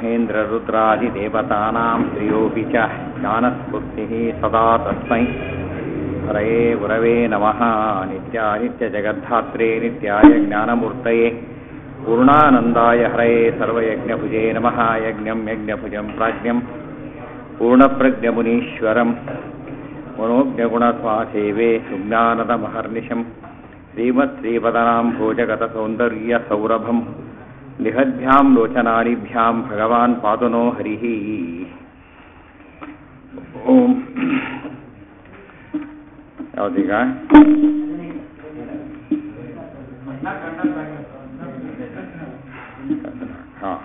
ब्रह्मेन्द्ररुद्रादिदेवतानां श्रियोऽपि च ज्ञानस्फूर्तिः सदा तस्मै हरये गुरवे नमः नित्यानित्यजगद्धात्रे नित्याय ज्ञानमूर्तये पूर्णानन्दाय हरये सर्वयज्ञभुजे नमः यज्ञं यज्ञभुजं प्राज्ञं पूर्णप्रज्ञमुनीश्वरं मनोज्ञगुणस्वासेवे सुज्ञानदमहर्निशं श्रीमत्श्रीपदनां भोजगतसौन्दर्यसौरभं निहद्भ्यां लोचनानिभ्यां भगवान् पातु नो हरिः ಓಂ ಯಾವ್ದೀಗ ಹಾಂ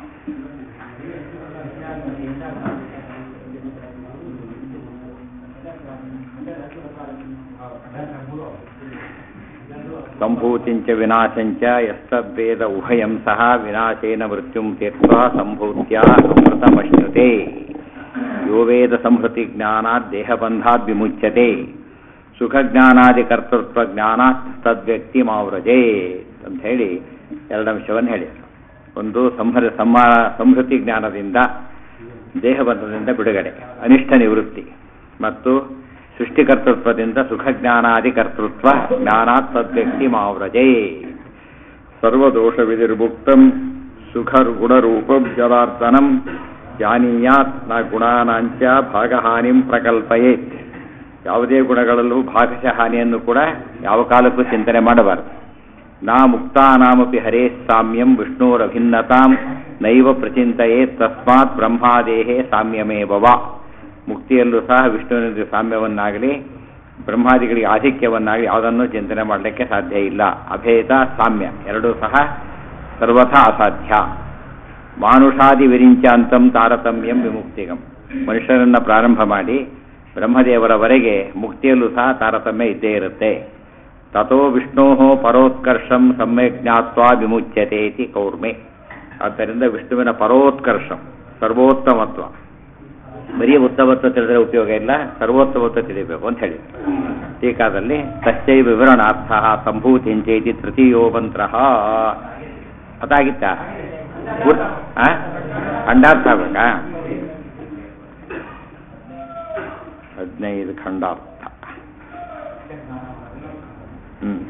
ಸಂಭೂತಿಂಚ ವಿನಾಶಂಚ ಯಸ್ತದ್ವೇದ ಉಭಯಂ ಸಹ ವಿನಾಶೇನ ಮೃತ್ಯುಂ ತೀರ್ಥ ಸಂಭೂತ್ಯ ಅಮೃತಮಶ್ನುತೆ ಯೋ ವೇದ ಸಂಹೃತಿ ಜ್ಞಾನಾತ್ ದೇಹಬಂಧಾತ್ ವಿಮುಚ್ಯತೆ ಸುಖಜ್ಞಾನಾದಿ ಕರ್ತೃತ್ವ ಜ್ಞಾನಾತ್ ತದ್ವ್ಯಕ್ತಿ ಮಾವ್ರಜೇ ಅಂತ ಹೇಳಿ ಎರಡು ಅಂಶವನ್ನು ಹೇಳಿ ಒಂದು ಸಂಹರ ಸಮ್ಮ ಸಂಹೃತಿ ಜ್ಞಾನದಿಂದ ದೇಹಬಂಧದಿಂದ ಬಿಡುಗಡೆ ಅನಿಷ್ಟ ನಿವೃತ್ತಿ ಮತ್ತು ಸೃಷ್ಟಿಕರ್ತೃತ್ವದಿಂದ ಸುಖಜ್ಞಾನಾದಿ ಕರ್ತೃತ್ವ ಜ್ಞಾನಾತ್ ತದ್ವ್ಯಕ್ತಿ ಮಾವ್ರಜೇ ಸರ್ವದೋಷವಿದಿರ್ಭುಕ್ತಂ ಸುಖಗುಣರೂಪಂ ಜಲಾರ್ದನಂ ಜಾನೀಯಾತ್ ನ ಗುಣಾನಾಂಚ ಭಾಗಹಾನಿಂ ಪ್ರಕಲ್ಪಯೇತ್ ಯಾವುದೇ ಗುಣಗಳಲ್ಲೂ ಭಾಗಶಃ ಹಾನಿಯನ್ನು ಕೂಡ ಯಾವ ಕಾಲಕ್ಕೂ ಚಿಂತನೆ ಮಾಡಬಾರದು ನಾ ಮುಕ್ತಾನಾಮಪಿ ಹರೇ ಸಾಮ್ಯಂ ವಿಷ್ಣೋರಭಿನ್ನತಾಂ ನೈವ ಪ್ರಚಿಂತೆಯೇ ತಸ್ಮಾತ್ ಬ್ರಹ್ಮಾದೇಹೇ ಸಾಮ್ಯಮೇವವ ಮುಕ್ತಿಯಲ್ಲೂ ಸಹ ವಿಷ್ಣುವಿನ ಸಾಮ್ಯವನ್ನಾಗಲಿ ಬ್ರಹ್ಮಾದಿಗಳಿಗೆ ಆಧಿಕ್ಯವನ್ನಾಗಲಿ ಯಾವುದನ್ನು ಚಿಂತನೆ ಮಾಡಲಿಕ್ಕೆ ಸಾಧ್ಯ ಇಲ್ಲ ಅಭೇದ ಸಾಮ್ಯ ಎರಡೂ ಸಹ ಸರ್ವಥಾ ಅಸಾಧ್ಯ ಮಾನುಷಾದಿ ವಿರಿಂಚಾಂತಂ ತಾರತಮ್ಯಂ ವಿಮುಕ್ತಿಗಂ ಮನುಷ್ಯರನ್ನ ಪ್ರಾರಂಭ ಮಾಡಿ ಬ್ರಹ್ಮದೇವರವರೆಗೆ ಮುಕ್ತಿಯಲ್ಲೂ ಸಹ ತಾರತಮ್ಯ ಇದ್ದೇ ಇರುತ್ತೆ ತಥೋ ವಿಷ್ಣೋ ಪರೋತ್ಕರ್ಷಂ ಸಮ್ಯಕ್ ಜ್ಞಾತ್ವಾ ವಿಮುಚ್ಯತೆ ಇತಿ ಕೌರ್ಮೆ ಆದ್ದರಿಂದ ವಿಷ್ಣುವಿನ ಪರೋತ್ಕರ್ಷಂ ಸರ್ವೋತ್ತಮತ್ವ ಬರೀ ಉತ್ತಮತ್ವ ತಿಳಿದ್ರೆ ಉಪಯೋಗ ಇಲ್ಲ ಸರ್ವೋತ್ತಮತ್ವ ತಿಳಿಬೇಕು ಅಂತ ಹೇಳಿ ಟೀಕಾದಲ್ಲಿ ತಶ್ಚೈ ವಿವರಣಾರ್ಥ ಸಂಭೂತಿಂಚೈತಿ ತೃತೀಯೋ ಮಂತ್ರ ಅದಾಗಿತ್ತ ಖಂಡಾರ್ಥ ಆಗ್ಬೇಕಾ ಹದಿನೈದು ಖಂಡಾರ್ಥ ಹ್ಮ್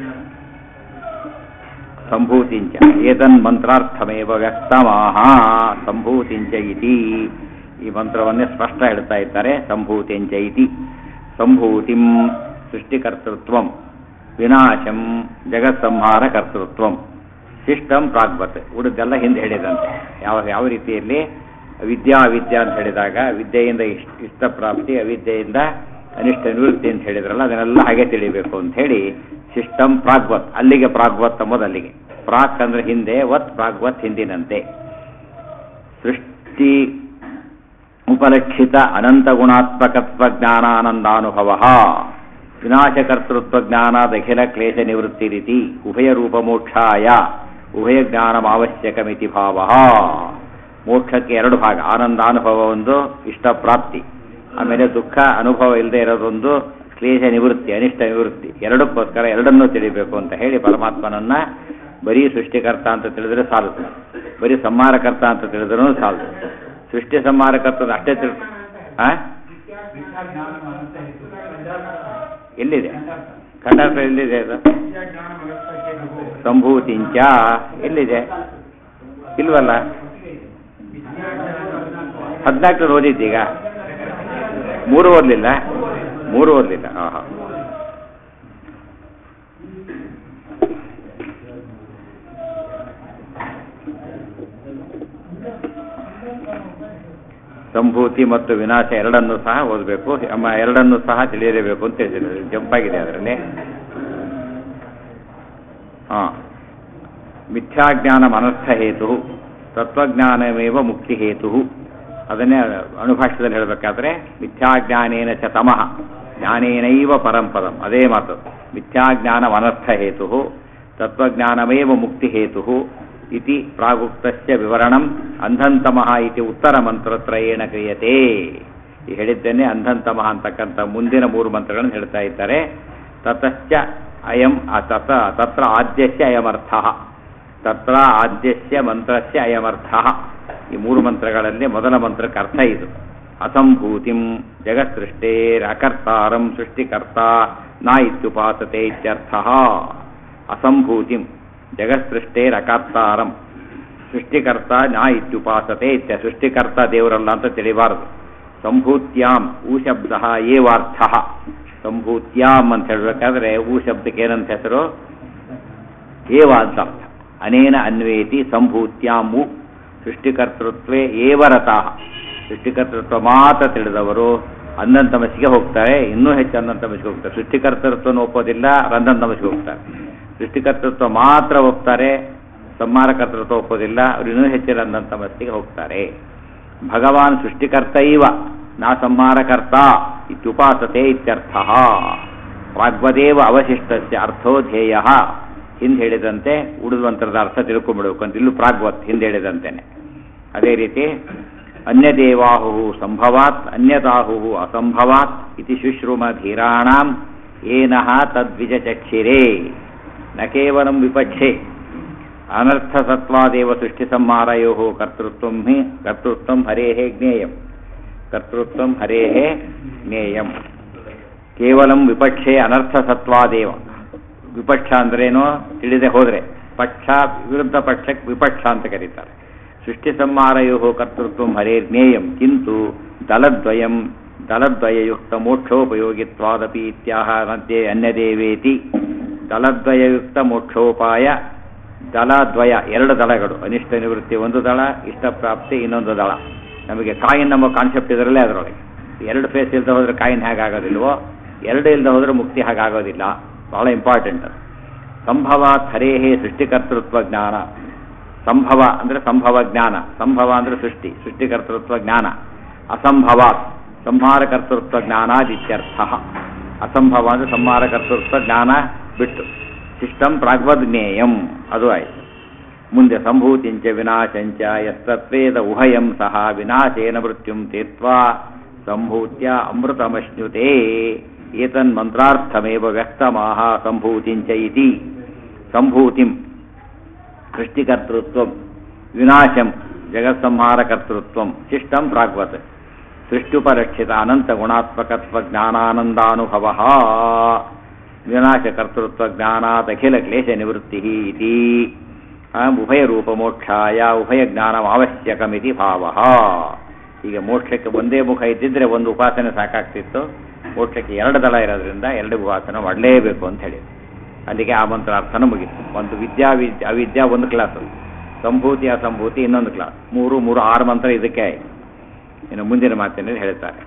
ಸಂಭೂತಿಂಚ ಏತನ್ ಮಂತ್ರಾರ್ಥಮೇವ ವ್ಯಕ್ತಮಾಹ ಸಂಭೂತಿಂಚ ಇತಿ ಈ ಮಂತ್ರವನ್ನೇ ಸ್ಪಷ್ಟ ಹೇಳ್ತಾ ಇದ್ದಾರೆ ಸಂಭೂತಿಂಚ ಇತಿ ಸಂಭೂತಿಂ ಸೃಷ್ಟಿಕರ್ತೃತ್ವಂ ವಿನಾಶಂ ಜಗತ್ಸಂಹಾರ ಕರ್ತೃತ್ವಂ ಶಿಷ್ಟಂ ಪ್ರಾಗ್ವತ್ ಉಳಿದೆಲ್ಲ ಹಿಂದೆ ಹೇಳಿದಂತೆ ಯಾವ ಯಾವ ರೀತಿಯಲ್ಲಿ ವಿದ್ಯಾ ಅವಿದ್ಯಾ ಅಂತ ಹೇಳಿದಾಗ ವಿದ್ಯೆಯಿಂದ ಇಷ್ಟ ಇಷ್ಟ ಪ್ರಾಪ್ತಿ ಅವಿದ್ಯೆಯಿಂದ ಅನಿಷ್ಟ ನಿವೃತ್ತಿ ಅಂತ ಹೇಳಿದ್ರಲ್ಲ ಅದನ್ನೆಲ್ಲ ಹಾಗೆ ತಿಳಿಬೇಕು ಅಂತ ಹೇಳಿ ಸಿಸ್ಟಮ್ ಪ್ರಾಗ್ವತ್ ಅಲ್ಲಿಗೆ ಪ್ರಾಗ್ವತ್ ಅಂಬೋದು ಅಲ್ಲಿಗೆ ಪ್ರಾಕ್ ಅಂದ್ರೆ ಹಿಂದೆ ವತ್ ಪ್ರಾಗ್ವತ್ ಹಿಂದಿನಂತೆ ಸೃಷ್ಟಿ ಉಪಲಕ್ಷಿತ ಅನಂತ ಗುಣಾತ್ಮಕತ್ವ ಜ್ಞಾನಾನಂದಾನುಭವ ವಿನಾಶಕರ್ತೃತ್ವ ಜ್ಞಾನಾದಖಿಲ ಕ್ಲೇಶ ನಿವೃತ್ತಿ ರೀತಿ ಉಭಯ ರೂಪ ಮೋಕ್ಷಾಯ ಉಭಯ ಜ್ಞಾನಮಾವಶ್ಯಕಮಿತಿ ಭಾವ ಮೋಕ್ಷಕ್ಕೆ ಎರಡು ಭಾಗ ಆನಂದಾನುಭವ ಒಂದು ಇಷ್ಟ ಪ್ರಾಪ್ತಿ ಆಮೇಲೆ ದುಃಖ ಅನುಭವ ಇಲ್ಲದೆ ಇರೋದೊಂದು ಕ್ಲೇಶ ನಿವೃತ್ತಿ ಅನಿಷ್ಟ ನಿವೃತ್ತಿ ಎರಡಕ್ಕೋಸ್ಕರ ಎರಡನ್ನೂ ತಿಳಿಬೇಕು ಅಂತ ಹೇಳಿ ಪರಮಾತ್ಮನನ್ನ ಬರೀ ಸೃಷ್ಟಿಕರ್ತ ಅಂತ ತಿಳಿದ್ರೆ ಸಾಲದು ಬರೀ ಸಂಹಾರಕರ್ತ ಅಂತ ತಿಳಿದ್ರೂ ಸಾಲದು ಸೃಷ್ಟಿ ಸಂಹಾರಕರ್ತದ ಅಷ್ಟೇ ತಿಳಿ ಆ ಎಲ್ಲಿದೆ ಖಂಡಾರ್ಥ ಎಲ್ಲಿದೆ ಅದು ಸಂಭೂತಿಂಚ ಎಲ್ಲಿದೆ ಇಲ್ವಲ್ಲ ಹದಿನಾಲ್ಕು ಓದಿದ್ದೀಗ ಮೂರು ಓದಲಿಲ್ಲ ಮೂರು ಓದಲಿಲ್ಲ ಹಾಂ ಹಾಂ ಸಂಭೂತಿ ಮತ್ತು ವಿನಾಶ ಎರಡನ್ನೂ ಸಹ ಓದಬೇಕು ಎರಡನ್ನೂ ಸಹ ತಿಳಿಯಲೇಬೇಕು ಅಂತ ಹೇಳಿದ್ರು ಜಂಪಾಗಿದೆ ಅದರಲ್ಲಿ ಹಾಂ ಮಿಥ್ಯಾಜ್ಞಾನ ಅನರ್ಥ ಹೇತು ತತ್ವಜ್ಞಾನಮೇವ ಮುಕ್ತಿ ಹೇತು ಅದನ್ನೇ ಅನುಭಾಷ್ಯದಲ್ಲಿ ಹೇಳಬೇಕಾದ್ರೆ ಮಿಥ್ಯಾಜ್ಞಾನೇನ ಚ ತಮಃ ಜ್ಞಾನೇನೈವ ಪರಂಪದಂ ಅದೇ ಮಾತು ಮಿಥ್ಯಾಜ್ಞಾನ ಅನರ್ಥ ಹೇತು ತತ್ವಜ್ಞಾನಮೇವ ಮುಕ್ತಿ ಹೇತು ಇತಿ ಪ್ರಾಗುಕ್ತಸ್ಯ ವಿವರಣಂ ಅಂಧಂತಮಃ ಇತಿ ಉತ್ತರ ಮಂತ್ರತ್ರಯೇಣ ಕ್ರಿಯತೆ ಈ ಹೇಳಿದ್ದೇನೆ ಅಂಧಂತಮಃ ಅಂತಕ್ಕಂಥ ಮುಂದಿನ ಮೂರು ಮಂತ್ರಗಳನ್ನು ಹೇಳ್ತಾ ಇದ್ದಾರೆ ತತಶ್ಚ ಅಯಂ ತತ ತತ್ರ ಆದ್ಯಸ್ಯ ಅಯಮರ್ಥ ತತ್ರ ಆದ್ಯಸ್ಯ ಮಂತ್ರಸ್ಯ ಅಯಮರ್ಥ ಈ ಮೂರು ಮಂತ್ರಗಳಲ್ಲಿ ಮೊದಲ ಮಂತ್ರಕ್ಕೆ ಅರ್ಥ ಇದು ಅಸಂಭೂತಿಂ ಜಗತ್ಸೃಷ್ಟೇರ್ ಅಕರ್ತಾರಂ ಸೃಷ್ಟಿಕರ್ತ ನ ಇತ್ಯುಪಾಸತೆ ಇತ್ಯರ್ಥ ಅಸಂಭೂತಿಂ ಜಗತ್ಸೃಷ್ಟೇರ್ ಅಕರ್ತಾರಂ ಸೃಷ್ಟಿಕರ್ತ ನ ಇತ್ಯುಪಾಸತೆ ಇತ್ಯ ಸೃಷ್ಟಿಕರ್ತ ದೇವರಲ್ಲ ಅಂತ ತಿಳಿಬಾರದು ಸಂಭೂತ್ಯಾಂ ಊ ಶಬ್ದ ಏವಾರ್ಥ ಸಂಭೂತ್ಯಾಂ ಅಂತ ಹೇಳಬೇಕಾದ್ರೆ ಊ ಶಬ್ದಕ್ಕೆ ಏನಂತ ಹೆಸರು ಏವ ಅಂತ ಅರ್ಥ ಅನೇನ ಅನ್ವೇತಿ ಸಂಭೂತ್ಯಾಮು ಸೃಷ್ಟಿಕರ್ತೃತ್ವೇ ಏವರತಃ ಸೃಷ್ಟಿಕರ್ತೃತ್ವ ಮಾತ್ರ ತಿಳಿದವರು ಅಂದಂತಮಸಿಗೆ ಹೋಗ್ತಾರೆ ಇನ್ನೂ ಹೆಚ್ಚು ಅಂದಂತಮಸಿಗೆ ಹೋಗ್ತಾರೆ ಸೃಷ್ಟಿಕರ್ತೃತ್ವವನ್ನು ಒಪ್ಪೋದಿಲ್ಲ ರಂದಂತಮಸಿಗೆ ಹೋಗ್ತಾರೆ ಸೃಷ್ಟಿಕರ್ತೃತ್ವ ಮಾತ್ರ ಒಪ್ತಾರೆ ಸಂಹಾರಕರ್ತೃತ್ವ ಒಪ್ಪೋದಿಲ್ಲ ಅವರು ಇನ್ನೂ ಹೆಚ್ಚಿನ ಅಂದಂತಮಸ್ಸಿಗೆ ಹೋಗ್ತಾರೆ ಭಗವಾನ್ ಸೃಷ್ಟಿಕರ್ತ ಇವ ನಾ ಸಂಹಾರಕರ್ತ ಇತ್ಯುಪಾಸತೆ ಇತ್ಯರ್ಥ ವಾಗ್ವದೇವ ಅವಶಿಷ್ಟಸ್ಯ ಅರ್ಥೋ ಧ್ಯೇಯ ಹಿಂದೆ ಹೇಳಿದಂತೆ ಉಳಿದ ಮಂತ್ರದ ಅರ್ಥ ತಿಳ್ಕೊಂಡ್ಬಿಡ್ಬೇಕು ಅಂತ ಇಲ್ಲೂ ಪ್ರಾಗ್ವತ್ ಹಿಂದೆ ಹೇಳಿದಂತೆನೆ ಅದೇ ರೀತಿ ಅನ್ಯದೇವಾಹು ಸಂಭವಾತ್ ಅನ್ಯತಾಹು ಅಸಂಭವಾತ್ ಇತಿ ಶುಶ್ರುಮ ಧೀರಾಣಾಂ ಏನಃ ತದ್ವಿಜಚಕ್ಷಿರೇ ನ ಕೇವಲಂ ವಿಪಕ್ಷೆ ಅನರ್ಥಸತ್ವಾದೇವ ಸೃಷ್ಟಿ ಸಂಹಾರಯೋ ಕರ್ತೃತ್ವಂ ಹಿ ಕರ್ತೃತ್ವಂ ಹರೇಃ ಜ್ಞೇಯಂ ಕರ್ತೃತ್ವಂ ಹರೇಃ ಜ್ಞೇಯಂ ಕೇವಲಂ ವಿಪಕ್ಷೆ ಅನರ್ಥಸತ್ವಾದೇವ ವಿಪಕ್ಷ ಅಂದ್ರೇನು ತಿಳಿದೆ ಹೋದರೆ ಪಕ್ಷ ವಿರುದ್ಧ ಪಕ್ಷಕ್ಕೆ ವಿಪಕ್ಷ ಅಂತ ಕರೀತಾರೆ ಸೃಷ್ಟಿ ಸಂಹಾರಯೋ ಕರ್ತೃತ್ವ ಹರೇ ಜ್ಞೇಯಂ ಕಿಂತು ದಲದ್ವಯಂ ದಲದ್ವಯಯುಕ್ತ ಮೋಕ್ಷೋಪಯೋಗಿತ್ವಾದಪಿ ಇತ್ಯಾಹ ಮಧ್ಯೆ ಅನ್ಯದೇವೇತಿ ದಲದ್ವಯಯುಕ್ತ ಮೋಕ್ಷೋಪಾಯ ದಳದ್ವಯ ಎರಡು ದಳಗಳು ಅನಿಷ್ಟ ನಿವೃತ್ತಿ ಒಂದು ದಳ ಇಷ್ಟಪ್ರಾಪ್ತಿ ಇನ್ನೊಂದು ದಳ ನಮಗೆ ಕಾಯಿನ್ ನಮ್ಮ ಕಾನ್ಸೆಪ್ಟ್ ಇದರಲ್ಲೇ ಅದರೊಳಗೆ ಎರಡು ಫೇಸ್ ಇಲ್ಲದೆ ಹೋದ್ರೆ ಕಾಯಿನ್ ಹೇಗಾಗೋದಿಲ್ವೋ ಎರಡು ಇಲ್ಲದೆ ಹೋದ್ರೆ ಮುಕ್ತಿ ಹಾಗಾಗೋದಿಲ್ಲ ಬಹಳ ಇಂಪಾರ್ಟೆಂಟ್ ಅದು ಸಂಭವ ಹರೇಹೇ ಸೃಷ್ಟಿಕರ್ತೃತ್ವ ಜ್ಞಾನ ಸಂಭವ ಅಂದರೆ ಸಂಭವ ಜ್ಞಾನ ಸಂಭವ ಅಂದರೆ ಸೃಷ್ಟಿ ಸೃಷ್ಟಿಕರ್ತೃತ್ವ ಜ್ಞಾನ ಅಸಂಭವ ಸಂಹಾರಕರ್ತೃತ್ವ ಜ್ಞಾನಾದಿತ್ಯರ್ಥ ಅಸಂಭವ ಅಂದರೆ ಸಂಹಾರಕರ್ತೃತ್ವ ಜ್ಞಾನ ಬಿಟ್ಟು ಸಿಸ್ಟಮ್ ಪ್ರಾಗ್ವದ್ ಜ್ಞೇಯಂ ಅದು ಆಯಿತು ಮುಂದೆ ಸಂಭೂತಿಂಚ ವಿನಾಶಂಚ ಯಸ್ತತ್ವೇದ ಉಭಯಂ ಸಹ ವಿನಾಶೇನ ಮೃತ್ಯುಂ ತೀರ್ತ್ವಾ ಸಂಭೂತ್ಯ ಅಮೃತಮಶ್ನುತೆ ಏತನ್ ಮಂತ್ರಾರ್ಥಮೇವ ವ್ಯಕ್ತಮಾಹ ಸಂಭೂತಿಂಚ ಇತಿ ಸಂಭೂತಿಂ ಸೃಷ್ಟಿಕರ್ತೃತ್ವ ವಿನಾಶಂ ಜಗತ್ಸಂಹಾರಕರ್ತೃತ್ವ ಶಿಷ್ಟಂ ಪ್ರಾಗ್ವತ್ ಸೃಷ್ಟ್ಯುಪರಕ್ಷಿತ ಅನಂತ ಗುಣಾತ್ಮಕತ್ವ ಜ್ಞಾನಾನಂದಾನುಭವ ವಿನಾಶಕರ್ತೃತ್ವ ಜ್ಞಾನಾದಖಿಲ ಕ್ಲೇಶ ನಿವೃತ್ತಿ ಇತಿ ಉಭಯ ರೂಪ ಮೋಕ್ಷಾಯ ಉಭಯ ಜ್ಞಾನಮಾವಶ್ಯಕಮಿತಿ ಭಾವ ಈಗ ಮೋಕ್ಷಕ್ಕೆ ಒಂದೇ ಮುಖ ಇದ್ದಿದ್ರೆ ಒಂದು ಉಪಾಸನೆ ಸಾಕಾಗ್ತಿತ್ತು ಮೋಕ್ಷಕ್ಕೆ ಎರಡು ದಳ ಇರೋದ್ರಿಂದ ಎರಡು ಉಪಾಸನೆ ಮಾಡಲೇಬೇಕು ಅಂತ ಹೇಳಿ ಅಲ್ಲಿಗೆ ಆ ಮಂತ್ರ ಅರ್ಥನೂ ಮುಗಿತು ಒಂದು ವಿದ್ಯಾ ವಿದ್ಯಾ ಅವಿದ್ಯಾ ಒಂದು ಕ್ಲಾಸು ಸಂಭೂತಿ ಅಸಂಭೂತಿ ಇನ್ನೊಂದು ಕ್ಲಾಸ್ ಮೂರು ಮೂರು ಆರು ಮಂತ್ರ ಇದಕ್ಕೆ ಆಯ್ತು ಇನ್ನು ಮುಂದಿನ ಮಾತಿನಲ್ಲಿ ಹೇಳ್ತಾರೆ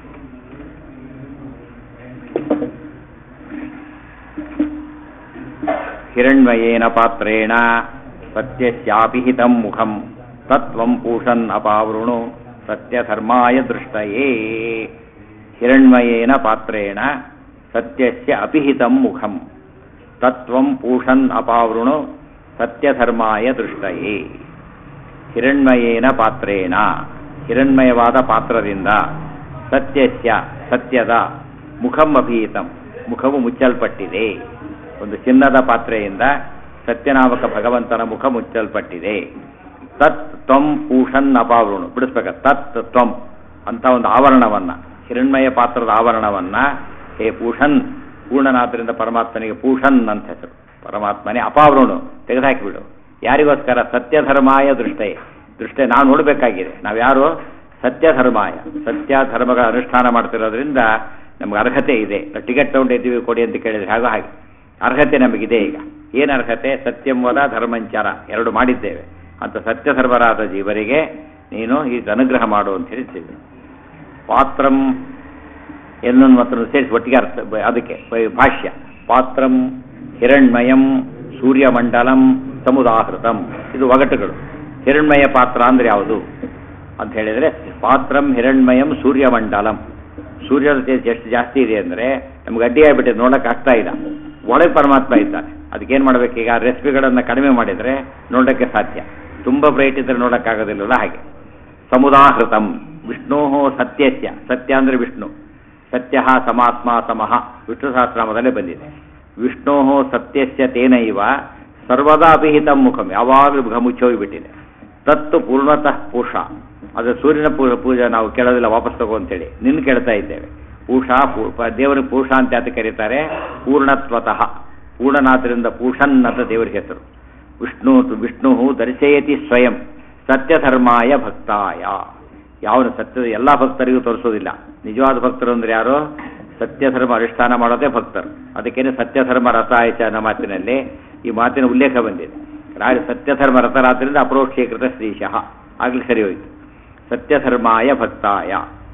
ಹಿರಣ್ಮಯೇನ ಪಾತ್ರೇಣ ಸತ್ಯಸ್ಯಾಪಿಹಿತಂ ಮುಖಂ ತತ್ವಂ ಪೂಷನ್ ಅಪಾವೃಣು ಸತ್ಯಧರ್ಮಾಯ ದೃಷ್ಟಯೇ ಹಿರಣ್ಮಯೇನ ಪಾತ್ರೇಣ ಸತ್ಯಸ್ಯ ಅಪಿಹಿತಂ ಮುಖಂ ತತ್ವಂ ಪೂಷನ್ ಅಪಾವೃಣು ಸತ್ಯಧರ್ಮಾಯ ದೃಷ್ಟಯೇ ಹಿರಣ್ಮಯೇನ ಪಾತ್ರೇಣ ಹಿರಣ್ಮಯವಾದ ಪಾತ್ರದಿಂದ ಸತ್ಯಸ್ಯ ಸತ್ಯದ ಮುಖಂ ಅಭಿಹಿತಂ ಮುಖವು ಮುಚ್ಚಲ್ಪಟ್ಟಿದೆ ಒಂದು ಚಿನ್ನದ ಪಾತ್ರೆಯಿಂದ ಸತ್ಯನಾಮಕ ಭಗವಂತನ ಮುಖ ಮುಚ್ಚಲ್ಪಟ್ಟಿದೆ ತತ್ ತ್ವಂ ಪೂಷನ್ ಅಪಾವೃಣು ಬಿಡಿಸ್ಬೇಕ ತತ್ ತ್ವಂ ಅಂತ ಒಂದು ಆವರಣವನ್ನ ಹಿರಣ್ಮಯ ಪಾತ್ರದ ಆವರಣವನ್ನ ಹೇ ಪೂಷನ್ ಪೂರ್ಣನಾದ್ರಿಂದ ಪರಮಾತ್ಮನಿಗೆ ಪೂಷನ್ ಅಂತ ಹೆಸರು ಪರಮಾತ್ಮನೇ ಅಪಾವೃಣು ತೆಗೆದುಹಾಕಿಬಿಡು ಯಾರಿಗೋಸ್ಕರ ಸತ್ಯಧರ್ಮಾಯ ದೃಷ್ಟೇ ದೃಷ್ಟೇ ನಾವು ನೋಡಬೇಕಾಗಿದೆ ನಾವ್ಯಾರು ಸತ್ಯಧರ್ಮಾಯ ಸತ್ಯ ಧರ್ಮಗಳ ಅನುಷ್ಠಾನ ಮಾಡ್ತಿರೋದ್ರಿಂದ ನಮ್ಗೆ ಅರ್ಹತೆ ಇದೆ ಟಿಕೆಟ್ ತಗೊಂಡಿದ್ದೀವಿ ಕೊಡಿ ಅಂತ ಕೇಳಿದ್ರೆ ಹಾಗೋ ಹಾಗೆ ಅರ್ಹತೆ ನಮಗಿದೆ ಈಗ ಏನು ಅರ್ಹತೆ ಸತ್ಯಂವದ ಧರ್ಮಂಚಾರ ಎರಡು ಮಾಡಿದ್ದೇವೆ ಅಂತ ಸತ್ಯಧರ್ಮರಾದ ಜೀವರಿಗೆ ನೀನು ಈಗ ಅನುಗ್ರಹ ಮಾಡು ಅಂತ ಹೇಳ್ತೀವಿ ಪಾತ್ರಂ ಎಲ್ಲೊಂದು ಮತ್ತು ಸೇರಿಸಿ ಒಟ್ಟಿಗೆ ಅರ್ಥ ಅದಕ್ಕೆ ಭಾಷ್ಯ ಪಾತ್ರಂ ಹಿರಣ್ಮಯಂ ಸೂರ್ಯಮಂಡಲಂ ಸಮುದಾಹೃತಂ ಇದು ಒಗಟುಗಳು ಹಿರಣ್ಮಯ ಪಾತ್ರ ಅಂದ್ರೆ ಯಾವುದು ಅಂತ ಹೇಳಿದ್ರೆ ಪಾತ್ರಂ ಹಿರಣ್ಮಯಂ ಸೂರ್ಯಮಂಡಲಂ ಸೂರ್ಯನ ತೇಜ್ ಎಷ್ಟು ಜಾಸ್ತಿ ಇದೆ ಅಂದರೆ ನಮ್ಗೆ ಅಡ್ಡಿ ಆಗ್ಬಿಟ್ಟಿದೆ ನೋಡಕ್ಕೆ ಆಗ್ತಾ ಇಲ್ಲ ಒಳಗೆ ಪರಮಾತ್ಮ ಇದ್ದಾನೆ ಅದಕ್ಕೇನು ಮಾಡಬೇಕು ಈಗ ರೆಸಿಪಿಗಳನ್ನು ಕಡಿಮೆ ಮಾಡಿದರೆ ನೋಡೋಕ್ಕೆ ಸಾಧ್ಯ ತುಂಬ ಬ್ರೈಟ್ ಇದ್ದರೆ ನೋಡೋಕ್ಕಾಗೋದಿಲ್ಲಲ್ಲ ಹಾಗೆ ಸಮುದಾಹೃತಂ ವಿಷ್ಣೋ ಸತ್ಯಸ್ಯ ಸತ್ಯ ಅಂದರೆ ವಿಷ್ಣು ಸತ್ಯ ಸಮಾತ್ಮ ಸಮಃ ವಿಷ್ಣು ಸಹಸ್ರನಾಮದಲ್ಲೇ ಬಂದಿದೆ ವಿಷ್ಣೋ ಸತ್ಯಸ್ಯ ತೇನೈವ ಸರ್ವದಾ ಅಪಿಹಿತ ಮುಖಂ ಯಾವಾಗಲೂ ಮುಖ ಮುಚ್ಚೋಗಿಬಿಟ್ಟಿದೆ ತತ್ತು ಪೂರ್ಣತಃ ಪೂಷ ಅದು ಸೂರ್ಯನ ಪೂ ಪೂಜೆ ನಾವು ಕೇಳೋದಿಲ್ಲ ವಾಪಸ್ ತಗೋ ಅಂತೇಳಿ ನಿನ್ನ ಕೇಳ್ತಾ ಇದ್ದೇವೆ ಪೂಷಾ ಪೂ- ಪ- ದೇವರಿಗೆ ಪೂಷ ಅಂತ ಯಾತ ಕರೀತಾರೆ ಪೂರ್ಣತ್ವತಃ ಪೂರ್ಣನಾಥರಿಂದ ಪೂಷನ್ ಅಂತ ದೇವರಿಗೆ ಹೆಸರು ವಿಷ್ಣು ವಿಷ್ಣು ದರ್ಶಯತಿ ಸ್ವಯಂ ಸತ್ಯಧರ್ಮಾಯ ಭಕ್ತಾಯ ಯಾವನು ಸತ್ಯದ ಎಲ್ಲ ಭಕ್ತರಿಗೂ ತೋರಿಸೋದಿಲ್ಲ ನಿಜವಾದ ಭಕ್ತರು ಅಂದ್ರೆ ಯಾರು ಸತ್ಯಧರ್ಮ ಅನುಷ್ಠಾನ ಮಾಡೋದೇ ಭಕ್ತರು ಅದಕ್ಕೇನೆ ಸತ್ಯಧರ್ಮ ರಥಾಯಚ ಅನ್ನೋ ಮಾತಿನಲ್ಲಿ ಈ ಮಾತಿನ ಉಲ್ಲೇಖ ಬಂದಿದೆ ರಾಜ ಸತ್ಯಧರ್ಮ ರಥರಾದ್ರಿಂದ ಅಪರೋಕ್ಷೀಕೃತ ಶ್ರೀಶಃ ಆಗ್ಲಿ ಸರಿ ಹೋಯ್ತು ಸತ್ಯಧರ್ಮಾಯ ಭಕ್ತಾಯ